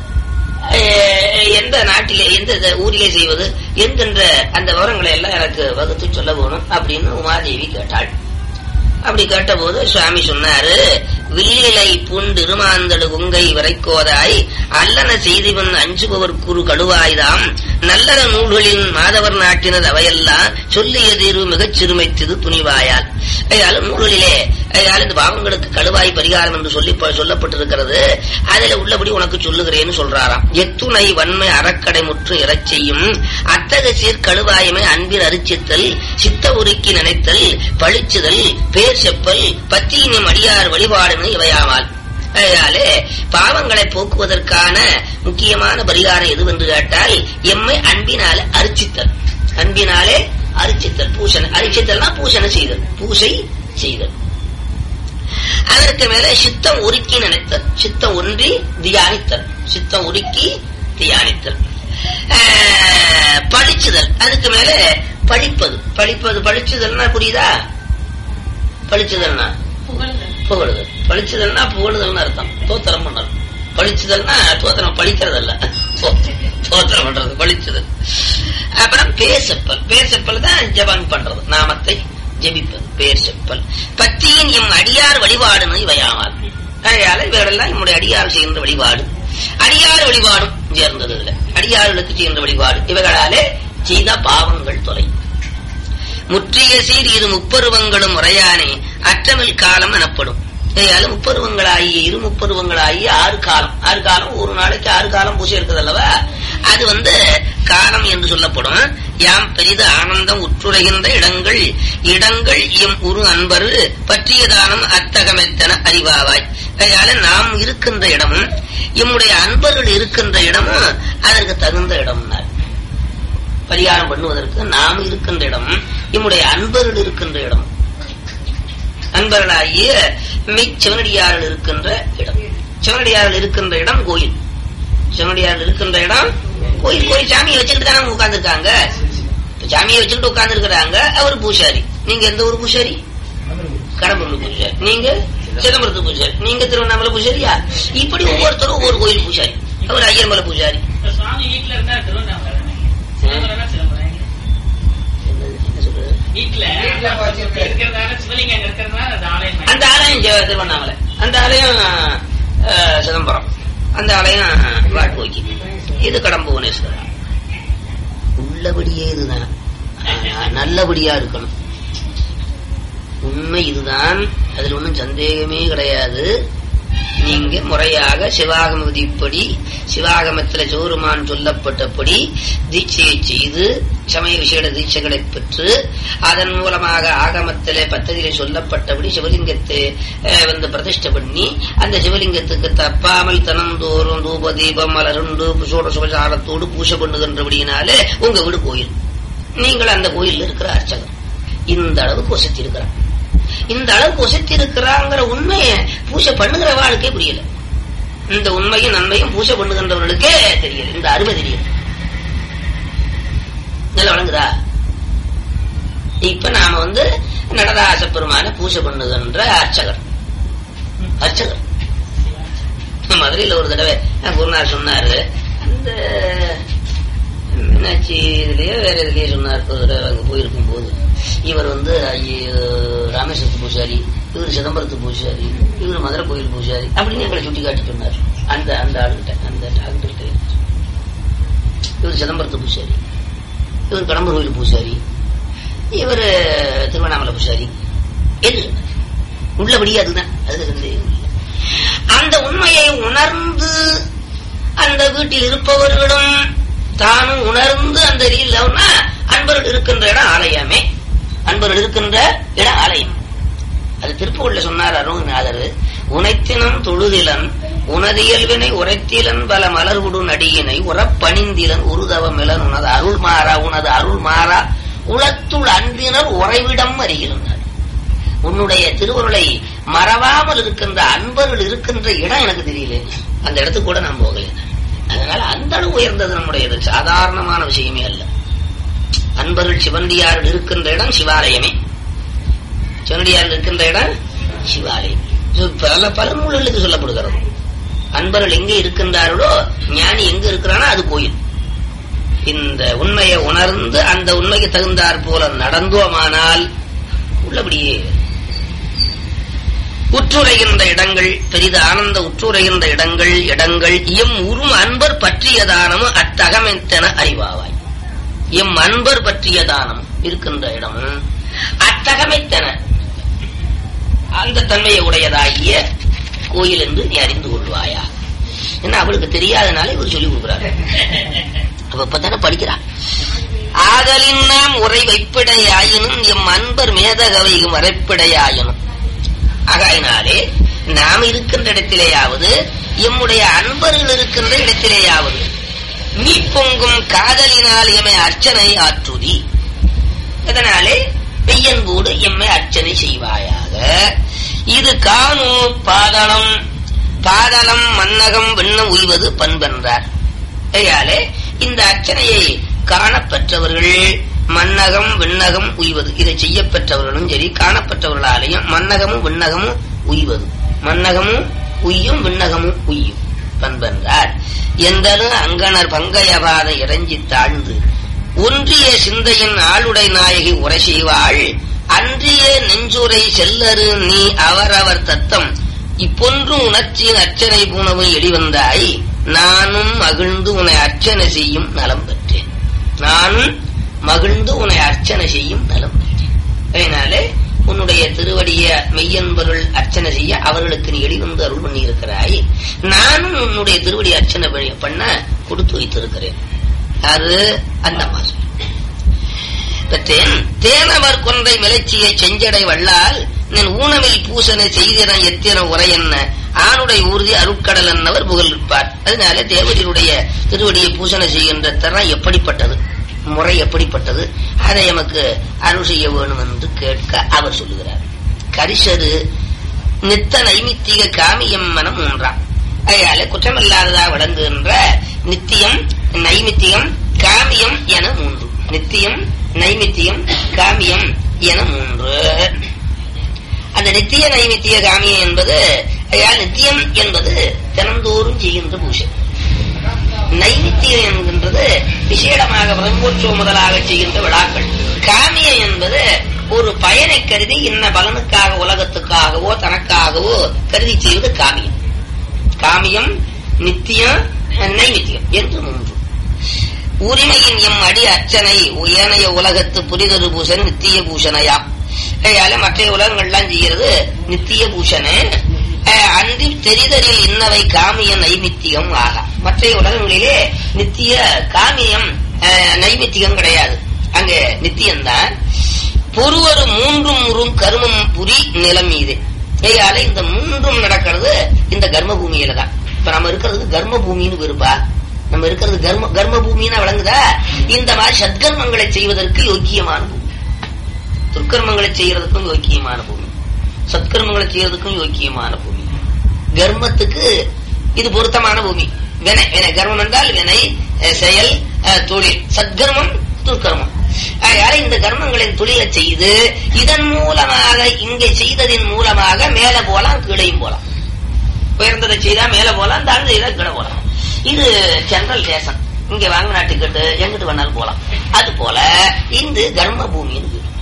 அஹ், எந்த நாட்டிலே எந்த இந்த ஊரிலே செய்வது என்கின்ற அந்த விவரங்களை எல்லாம் எனக்கு வகுத்து சொல்ல வேணும் அப்படின்னு உமாதேவி கேட்டாள் அப்படி கேட்டபோது சுவாமி சொன்னாரு வில்லிலை பூண்டு இருமாந்தடு உங்கை வரைக்கோதாய் அல்லன செய்திவன் அஞ்சுபவர் குறு கடுவாய்தாம் நல்லற நூல்களின் மாதவர் நாட்டினது அவையெல்லாம் சொல்லிய தீர்வு மிகச் சிறுமைத்தது துணிவாயால் அதால நூல்களிலே அதால இந்த பாவங்களுக்கு கழுவாய் பரிகாரம் என்று சொல்லி சொல்லப்பட்டிருக்கிறது அதில் உள்ளபடி உனக்கு சொல்லுகிறேன்னு சொல்றாராம் எத்துணை வன்மை அறக்கடை முற்று இறச் செய்யும் அத்தக சீர் கழுவாயமை அன்பில் அரிச்சித்தல் சித்த உருக்கி நினைத்தல் பழிச்சுதல் பேர் செப்பல் பத்தியினம் அடியார் வழிபாடுன்னு இவையாவால் அதனாலே பாவங்களை போக்குவதற்கான முக்கியமான பரிகாரம் எதுவென்று கேட்டால் எம்மை அன்பினாலே அரிச்சித்தல் அன்பினாலே அரிச்சித்தல் பூசணை அரிச்சித்தல்னா பூசணை செய்தல் பூசை செய்தல் அதற்கு மேல சித்தம் உருக்கி நினைத்தல் சித்தம் ஒன்றி தியானித்தல் சித்தம் உருக்கி தியானித்தல் ஆஹ், படிச்சுதல் அதுக்கு மேல படிப்பது படிப்பது படிச்சுதல்னா புரியுதா படிச்சுதல்னா புகழுதல் படிச்சுதல்னா புகழுதல்னு அர்த்தம் தோத்திரம் பண்றது படிச்சுதல்னா தோத்திரம் படிக்கிறதல்ல தோத்திரம் பண்றது படிச்சுதல் அப்புறம் பேர் செப்பல் பேர் செப்பல் தான் ஜபம் பண்றது நாமத்தை ஜெபிப்பது பேர் செப்பல் பத்தியின் எம் அடியார் வழிபாடுன்னு இவையாமல் அதனால இவரெல்லாம் நம்முடைய அடியார் செய்கின்ற வழிபாடு அடியார் வழிபாடும் சேர்ந்தது இதுல அடியார்களுக்கு செய்கின்ற வழிபாடு இவைகளாலே செய்த பாவங்கள் தொலை முற்றிய சீர் இரு முப்பருவங்களும் முறையானே அற்றமில் காலம் எனப்படும் இதால முப்பருவங்களாகிய இரு முப்பருவங்களாகிய ஆறு காலம் ஆறு காலம் ஒரு நாளைக்கு ஆறு காலம் பூசை இருக்குது அல்லவா அது வந்து காலம் என்று சொல்லப்படும் யாம் பெரிது ஆனந்தம் உற்றுரைகின்ற இடங்கள் இடங்கள் எம் உரு அன்பரு பற்றியதானம் அத்தகமெத்தன அறிவாவாய் அதனால நாம் இருக்கின்ற இடமும் எம்முடைய அன்பர்கள் இருக்கின்ற இடமும் அதற்கு தகுந்த இடம்னார் பரிகாரம் பண்ணுவதற்கு நாம் இருக்கின்ற இடம் நம்முடைய அன்பர்கள் இருக்கின்ற இடம் அன்பர்களாகிய மெய் சிவனடியார்கள் இருக்கின்ற இடம் சிவனடியார்கள் இருக்கின்ற இடம் கோயில் சிவனடியார்கள் இருக்கின்ற இடம் கோயில் கோயில் சாமியை வச்சுக்கிட்டு தானே உட்கார்ந்துருக்காங்க சாமியை வச்சுக்கிட்டு உட்கார்ந்து இருக்கிறாங்க அவர் பூசாரி நீங்க எந்த ஊர் பூசாரி கடம்பூர் பூசாரி நீங்க சிதம்பரத்து பூசாரி நீங்க திருவண்ணாமலை பூசாரியா இப்படி ஒவ்வொருத்தரும் ஒவ்வொரு கோயில் பூசாரி அவர் ஐயர்மலை பூசாரி சுவாமி வீட்டுல இருந்தா திருவண்ணாமலை சிதம்பரம்னா சிதம்பரம் என்ன சொல்றது வீட்டுல வீட்டுல வச்சிருக்க. இருக்கிறதால சிவலிங்கம் இருக்கிறதால அது ஆலயம் அந்த ஆலயம் ஜெ- திருவண்ணாமலை அந்த ஆலயம் அஹ், சிதம்பரம் அந்த ஆலயம் வாட்கோக்கி இது கடம்புவனேஸ்வரர் உள்ளபடியே இதுதான் ஆனா, நல்லபடியா இருக்கணும் உண்மை இதுதான் அதுல ஒன்றும் சந்தேகமே கிடையாது நீங்க முறையாக சிவாகம விதிப்படி சிவாகமத்துல சோறுமான் சொல்லப்பட்டபடி தீட்சையை செய்து சமய விசேட தீட்சைகளை பெற்று அதன் மூலமாக ஆகமத்திலே பத்ததிலே சொல்லப்பட்டபடி சிவலிங்கத்தை அஹ், வந்து பிரதிஷ்டை பண்ணி அந்த சிவலிங்கத்துக்கு தப்பாமல் தனந்தோறும் தூப தீபம் மலருண்டு சோட சுபசாரத்தோடு பூஜை பண்ணுகின்றபடியினாலே உங்க வீடு கோயில் நீங்கள் அந்த கோயில்ல இருக்கிற அர்ச்சகர் இந்த அளவுக்கு வசதி இருக்கிறார் இந்த அளவுக்கு வசதி இருக்கிறாங்கிற உண்மையை பூஜை பண்ணுகிற வாழ்க்கே புரியல இந்த உண்மையும் நன்மையும் பூஜை பண்ணுகின்றவர்களுக்கே தெரியல இந்த அருமை தெரியல நல்லா வழங்குதா இப்ப நாம வந்து நடராச பெருமான பூஜை பண்ணுகின்ற அர்ச்சகர் அர்ச்சகர் மதுரையில ஒரு தடவை அஹ், குருநாதர் சொன்னாரு அந்த மீனாட்சி இதுலயோ வேற இதுலயே சொன்னார் ஒரு தடவை அங்க போயிருக்கும் போது இவர் வந்து ஐய- ராமேஸ்வரத்து பூசாரி இவர் சிதம்பரத்து பூசாரி இவர் மதுரை கோயில் பூசாரி அப்படின்னு எங்களை சுட்டி காட்டி சொன்னார் அந்த அந்த ஆளுகிட்ட அந்த டாக்டர்கிட்ட இவர் சிதம்பரத்து பூசாரி இவர் கடம்பூர் கோயில் பூசாரி இவர் திருவண்ணாமலை பூசாரி என்று சொன்னார். உள்ளபடி அதுதான் அது சந்தேகம் இல்லை. அந்த உண்மையை உணர்ந்து அந்த வீட்டில் இருப்பவர்களும் தானும் உணர்ந்து அந்த இல்லைன்னா அன்பர்கள் இருக்கின்ற இடம் ஆலயமே அன்பர்கள் இருக்கின்ற இடம் ஆலயம் அது திருப்புகள்ல சொன்னார் அருணநாதர் உனைத்தினம் தொழுதிலன் உனதியல்வினை உரைத்திலன் பல மலர்குடு நடியினை உறப்பணிந்திலன் உருதவமிலன் உனது அருள் மாறா உனது அருள் மாறா உளத்துள் அன்பினர் உறைவிடம் அறிகிறார் உன்னுடைய திருவருளை மறவாமல் இருக்கின்ற அன்பர்கள் இருக்கின்ற இடம் எனக்கு தெரியல அந்த இடத்துக்கு கூட நான் போகல அதனால அந்த அளவு உயர்ந்தது நம்முடையது சாதாரணமான விஷயமே அல்ல அன்பர்கள் சிவண்டியார் இருக்கின்ற இடம் சிவாலயமே சிவண்டியார் இருக்கின்ற இடம் சிவாலயம் இது பல பல நூல்களுக்கு சொல்லப்படுகிறது அன்பர்கள் எங்கே இருக்கின்றார்களோ ஞானி எங்க இருக்கிறானோ அது கோயில் இந்த உண்மையை உணர்ந்து அந்த உண்மைக்கு தகுந்தாற் போல நடந்தோமானால் உள்ளபடியே உற்றுரைகின்ற இடங்கள் பெரிது ஆனந்த உற்றுரைகின்ற இடங்கள் இடங்கள் எம் உரும் அன்பர் பற்றிய தானமும் அத்தகமெத்தன அறிவாவாய் எம் அன்பர் பற்றிய தானம் இருக்கின்ற இடமும் அத்தகமைத்தன அந்த தன்மையை உடையதாகிய கோயில் என்று நீ அறிந்து கொள்வாயா என்ன அவளுக்கு தெரியாதனால இவர் சொல்லி கொடுக்குறாரு அவ இப்பதானே படிக்கிறான் ஆதலின் நாம் உரை வைப்பிடையாயினும் எம் அன்பர் மேதகவையும் வரைப்பிடையாயினும் ஆகையினாலே நாம் இருக்கின்ற இடத்திலேயாவது எம்முடைய அன்பர்கள் இருக்கின்ற இடத்திலேயாவது நீ பொங்கும் காதலினால் எம்மை அர்ச்சனை ஆற்றுதி இதனாலே மெய்யன்போடு எம்மை அர்ச்சனை செய்வாயாக இது காணு பாதளம் பாதளம் மன்னகம் விண்ணம் உய்வது பண்பென்றார் ஐயாலே இந்த அர்ச்சனையை காணப்பெற்றவர்கள் மன்னகம் விண்ணகம் உய்வது இதை செய்யப்பெற்றவர்களும் சரி காணப்பட்டவர்களாலேயும் மன்னகமும் விண்ணகமும் உய்வது மன்னகமும் உய்யும் விண்ணகமும் உய்யும் பண்பென்றார் எந்தனும் அங்கனர் பங்கயபாத இறஞ்சி தாழ்ந்து ஒன்றிய சிந்தையின் ஆளுடை நாயகி உரை செய்வாள் அன்றிய நெஞ்சுரை செல்லரு நீ அவரவர் தத்தம் இப்பொன்று உணர்ச்சியின் அர்ச்சனை பூணவும் எளிவந்தாய் நானும் மகிழ்ந்து உன்னை அர்ச்சனை செய்யும் நலம் பெற்றேன் நானும் மகிழ்ந்து உன்னை அர்ச்சனை செய்யும் நலம் பெற்றேன் அதனாலே உன்னுடைய திருவடிய மெய்யன்பொருள் அர்ச்சனை செய்ய அவர்களுக்கு நீ எளிவந்து அருள் பண்ணி இருக்கிறாய் நானும் உன்னுடைய திருவடி அர்ச்சனை பண்ணி- பண்ண கொடுத்து வைத்திருக்கிறேன் அது அந்த மாதிரி பெற்றேன் தேனவர் கொன்றை மிளச்சியை செஞ்சடை வல்லால் நின் ஊனமில் பூசனை செய்தின எத்தின உரை என்ன ஆணுடைய ஊர்தி அருட்கடல் என்னவர் புகழ் இருப்பார் அதனால தேவடியுடைய திருவடியை பூசனை செய்கின்ற தரம் எப்படிப்பட்டது முறை எப்படிப்பட்டது அதை எமக்கு அருள் செய்ய வேணும் என்று கேட்க அவர் சொல்லுகிறார் கரிசரு நித்த நைமித்திக காமியம் மனம் மூன்றாம் அதனால குற்றமில்லாததா விளங்குகின்ற நித்தியம் நைமித்தியம் காமியம் என மூன்று நித்தியம் நைமித்தியம் காமியம் என மூன்று அந்த நித்திய நைமித்திய காமியம் என்பது அதாவது நித்தியம் என்பது தினந்தோறும் செய்கின்ற பூஜை நைமித்தியம் என்கின்றது விசேடமாக பிரம்மோற்சவம் முதலாக செய்கின்ற விழாக்கள் காமியம் என்பது ஒரு பயனை கருதி இன்ன பலனுக்காக உலகத்துக்காகவோ தனக்காகவோ கருதி செய்வது காமியம் காமியம் நித்தியம் நைமித்தியம் என்று மூன்று உரிமையின் எம் அடி அர்ச்சனை ஏனைய உலகத்து புரிதரு பூஷன் நித்திய பூஷணையா அதனால மற்ற உலகங்கள்லாம் செய்கிறது நித்திய பூஷணு அஹ், அன்றி தெரிதலில் இன்னவை காமிய நைமித்தியம் ஆகா மற்ற உலகங்களிலே நித்திய காமியம் அஹ், நைமித்தியம் கிடையாது அங்க நித்தியம்தான் பொறுவரு மூன்றும் முறும் கருமம் புரி நிலம் மீது அதனால இந்த மூன்றும் நடக்கிறது இந்த கர்ம பூமியில தான் இப்ப நம்ம இருக்கிறது கர்ம பூமின்னு இருப்பா நம்ம இருக்கிறது கர்ம கர்ம பூமின்னு விளங்குதா இந்த மாதிரி சத்கர்மங்களை செய்வதற்கு யோக்கியமான பூமி துர்க்கர்மங்களை செய்யறதுக்கும் யோக்கியமான பூமி சத்கர்மங்களை செய்யறதுக்கும் யோக்கியமான பூமி கர்மத்துக்கு இது பொருத்தமான பூமி வினை வினை கர்மம் என்றால் வினை அஹ், செயல் அஹ், தொழில் சத்கர்மம் துர்க்கர்மம் ஆகையால இந்த கர்மங்களின் தொழிலை செய்து இதன் மூலமாக இங்கே செய்ததின் மூலமாக மேல போலாம் கீழையும் போலாம் உயர்ந்ததை செய்தா மேல போலாம் தாழ்ந்து செய்தா கீழே போலாம் இது ஜெனரல் தேசம் இங்க வாங்கினா டிக்கெட்டு எங்கிட்டு வேணாலும் போலாம் அது போல இந்த கர்ம பூமின்னு பேரு.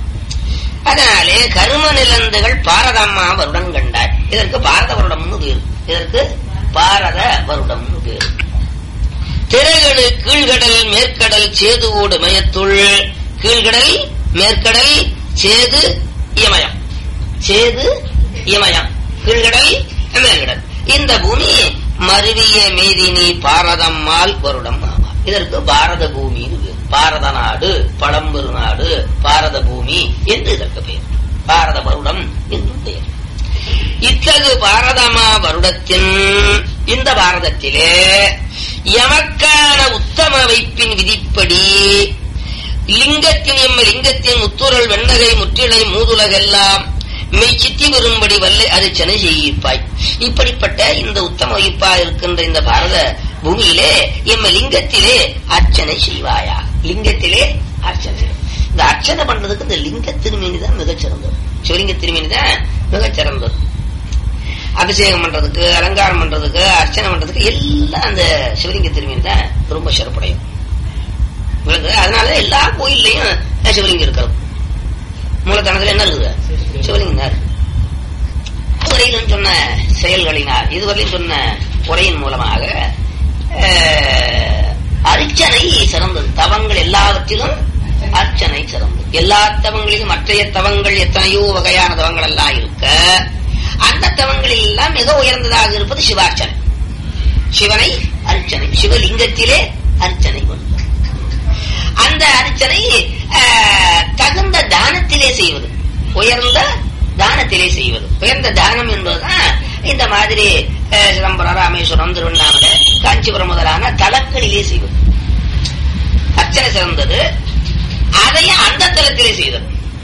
அதனாலே கரும நிலந்துகள் பாரதம்மா வருடம் கண்டாய் இதற்கு பாரத வருடம்னு பேரு இதற்கு பாரத வருடம்னு பேரு திரைகளு கீழ்கடல் மேற்கடல் சேதுவோடு மயத்துள் கீழ்கடல் மேற்கடல் சேது இமயம் சேது இமயம் கீழ்கடல் மேல்கடல் இந்த பூமி மருவிய மேதினி பாரதம்மாள் வருடம் ஆமா இதற்கு பாரத பூமின்னு பேர் பாரத நாடு பழம்பெரு நாடு பாரத பூமி என்று இதற்கு பெயர் பாரத வருடம் என்று பெயர் இத்தகு பாரதமா வருடத்தின் இந்த பாரதத்திலே எமக்கான உத்தம வைப்பின் விதிப்படி லிங்கத்தின் எம்ம லிங்கத்தின் முத்துரல் வெண்ணகை முற்றிலை மூதுலகெல்லாம் மெய் சித்தி வரும்படி வல்லை அது சென்னை செய்யிருப்பாய் இப்படிப்பட்ட இந்த உத்தம வைப்பா இருக்கின்ற இந்த பாரத பூமியிலே எம்ம லிங்கத்திலே அர்ச்சனை செய்வாயா லிங்கத்திலே அர்ச்சனை செய்யணும். இந்த அர்ச்சனை பண்றதுக்கு இந்த லிங்க திருமேனி தான் மிகச்சிறந்தது சிவலிங்க திருமேனி தான் மிகச்சிறந்தது அபிஷேகம் பண்றதுக்கு அலங்காரம் பண்றதுக்கு அர்ச்சனை பண்றதுக்கு எல்லாம் அந்த சிவலிங்க திருமேனி தான் ரொம்ப சிறப்புடையும் விளங்குது அதனால எல்லா கோயில்லையும் சிவலிங்கம் இருக்கிறது மூலத்தனத்துல என்ன இருக்குது சிவலிங்கம் தான் இருக்கு. இதுவரையிலும் சொன்ன செயல்களினால் இதுவரையிலும் சொன்ன உரையின் மூலமாக அஹ், அர்ச்சனை சிறந்தது தவங்கள் எல்லாவற்றிலும் அர்ச்சனை சிறந்தது எல்லா தவங்களிலும் மற்றைய தவங்கள் எத்தனையோ வகையான தவங்கள் எல்லாம் இருக்க அந்த தவங்களில் எல்லாம் மிக உயர்ந்ததாக இருப்பது சிவார்ச்சனை சிவனை அர்ச்சனை சிவலிங்கத்திலே அர்ச்சனை கொண்டு அந்த அர்ச்சனை அஹ், தகுந்த தானத்திலே செய்வது உயர்ந்த தானத்திலே செய்வது உயர்ந்த தானம் என்பதுதான் இந்த மாதிரி அஹ், சிதம்பரம் ராமேஸ்வரம் திருவண்ணாமலை காஞ்சிபுரம் முதலான தலங்களிலே செய்வது அர்ச்சனை சிறந்தது அதையும் அந்த தலத்திலே செய்தது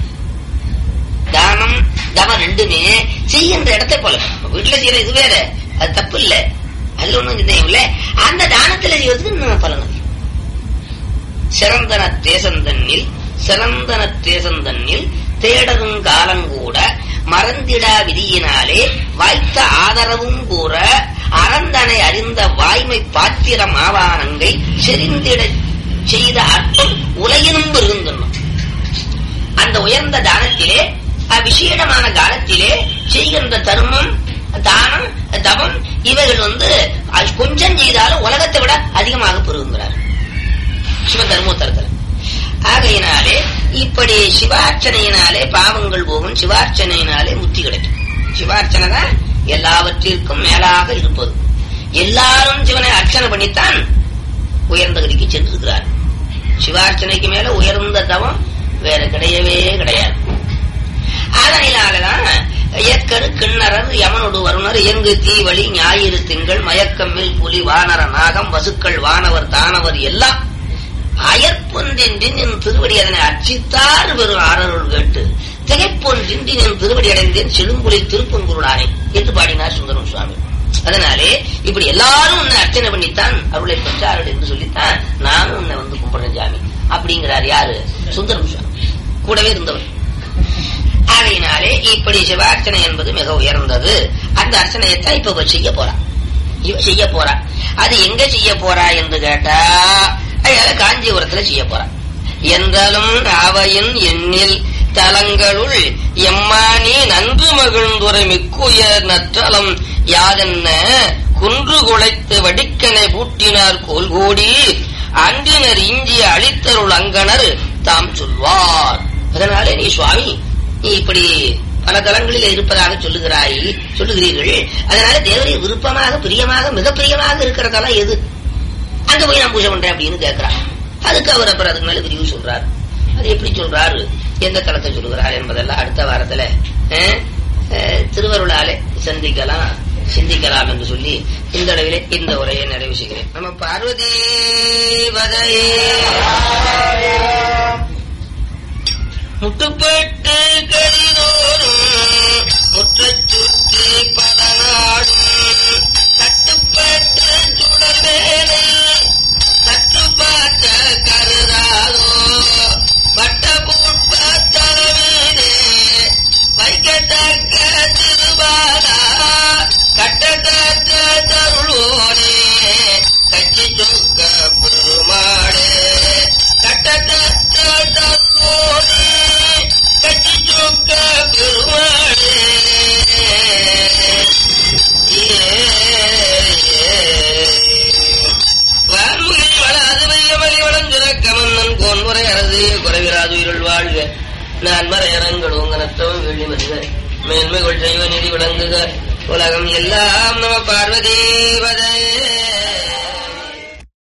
தானம் தவம் ரெண்டுமே செய்கின்ற இடத்தை போல வீட்டுல செய்யற இது வேற அது தப்பு இல்ல அதுல ஒண்ணும் சிந்தனையும் இல்ல அந்த தானத்துல செய்வதுக்கு இன்னும் பலன் அதிகம். சிறந்தன தேசந்தன்னில் சிறந்தன தேசந்தன்னில் தேடரும் காலங்கூட மறந்திடா விதியினாலே வாய்த்த ஆதரவும் கூற அறந்தனை அறிந்த வாய்மை பாத்திரம் ஆவானங்கை செறிந்திட செய்த அற்பம் உலகினும் இருந்தனும் அந்த உயர்ந்த தானத்திலே அவிசேடமான காலத்திலே செய்கின்ற தர்மம் தானம் தவம் இவைகள் வந்து அது கொஞ்சம் செய்தாலும் உலகத்தை விட அதிகமாக பெறுகிறார் சிவ தர்மோத்தரத்தில் ஆகையினாலே இப்படி சிவார்ச்சனையினாலே பாவங்கள் போகும் சிவார்ச்சனையினாலே முத்தி கிடைக்கும் சிவார்ச்சனை தான் எல்லாவற்றிற்கும் மேலாக இருப்பது எல்லாரும் சிவனை அர்ச்சனை பண்ணித்தான் உயர்ந்த கதிக்கு சென்றிருக்கிறார் சிவார்ச்சனைக்கு மேல உயர்ந்த தவம் வேற கிடையவே கிடையாது அதனாலதான் இயக்கரு கிண்ணறர் யமனொடு வருணர் இயங்கு தீவழி ஞாயிறு திங்கள் மயக்கம்மில் புலி வானர நாகம் வசுக்கள் வானவர் தானவர் எல்லாம் அயற்பொன்றின்றி நின் திருவடி அதனை அர்ச்சித்தார் வெறும் ஆரருள் கேட்டு திகைப்பொன்றின்றி நின் திருவடி அடைந்தேன் செழும்புலி திருப்பங்குருளானே என்று பாடினார் சுந்தரம் சுவாமி அதனாலே இப்படி எல்லாரும் உன்னை அர்ச்சனை பண்ணித்தான் அருளை பெற்றார்கள் என்று சொல்லித்தான் நானும் உன்னை வந்து கும்பிடுறேன் சாமி அப்படிங்கிறார் யாரு சுந்தரம் சுவாமி கூடவே இருந்தவர் ஆகையினாலே இப்படி சிவார்ச்சனை என்பது மிக உயர்ந்தது அந்த அர்ச்சனையத்தான் இப்ப இவ செய்ய போறா இவ செய்ய போறா அது எங்க செய்ய போறா என்று கேட்டா அதனால காஞ்சிபுரத்துல செய்ய போறா என்றாலும் ராவையின் எண்ணில் தலங்களுள் எம்மானி நன்று மகிழ்ந்துரை மிக்குயர் நற்றலம் யாதென்ன குன்று குலைத்து வடிக்கனை பூட்டினார் கோல்கோடி அன்றினர் இஞ்சி அழித்தருள் அங்கனர் தாம் சொல்வார் அதனாலே நீ சுவாமி நீ இப்படி பல தலங்களில் இருப்பதாக சொல்லுகிறாய் சொல்லுகிறீர்கள் அதனால தேவரை விருப்பமாக பிரியமாக மிக பிரியமாக இருக்கிறதெல்லாம் எது அங்க போய் நான் பூஜை பண்றேன் அப்படின்னு கேட்கிறான் அதுக்கு அவர் அப்புறம் அதுக்கு மேல விரிவு சொல்றாரு அது எப்படி சொல்றாரு எந்த தலத்தை சொல்லுகிறார் என்பதெல்லாம் அடுத்த வாரத்துல அஹ், அஹ், திருவருளாலே சந்திக்கலாம் சிந்திக்கலாம் என்று சொல்லி இந்த அளவிலே இந்த உரையை நிறைவு செய்கிறேன் நம்ம பார்வதி வதையே முட்டுப்பட்டு கரிதோறும் முற்றச் சுற்றி பல நாடும் கட்டுப்பட்டு சுடர் வேலை சற்று பார்த்த கருதாதோ வட்ட புட்ப தலைவீனே வைக்கத்தக்க திருவாரா கட்டத்தக்க தருளோனே கட்சி சொக்க பெருமாளே கட்டத்தக்க தருளோனே கட்சி சொக்க பெருமாளே வான்முகில் வளாது வையமலி வளஞ்சுரக்க மன்னன் கோன்முறை அரசு குறைவிராது உயிருள் வாழ்க நான் மறையரங்கள் உங்கனத்தவம் வெள்ளி மருக மேன்மைகள் செய்வ நிதி விளங்குக உலகம் எல்லாம் நம பார்வதேவதே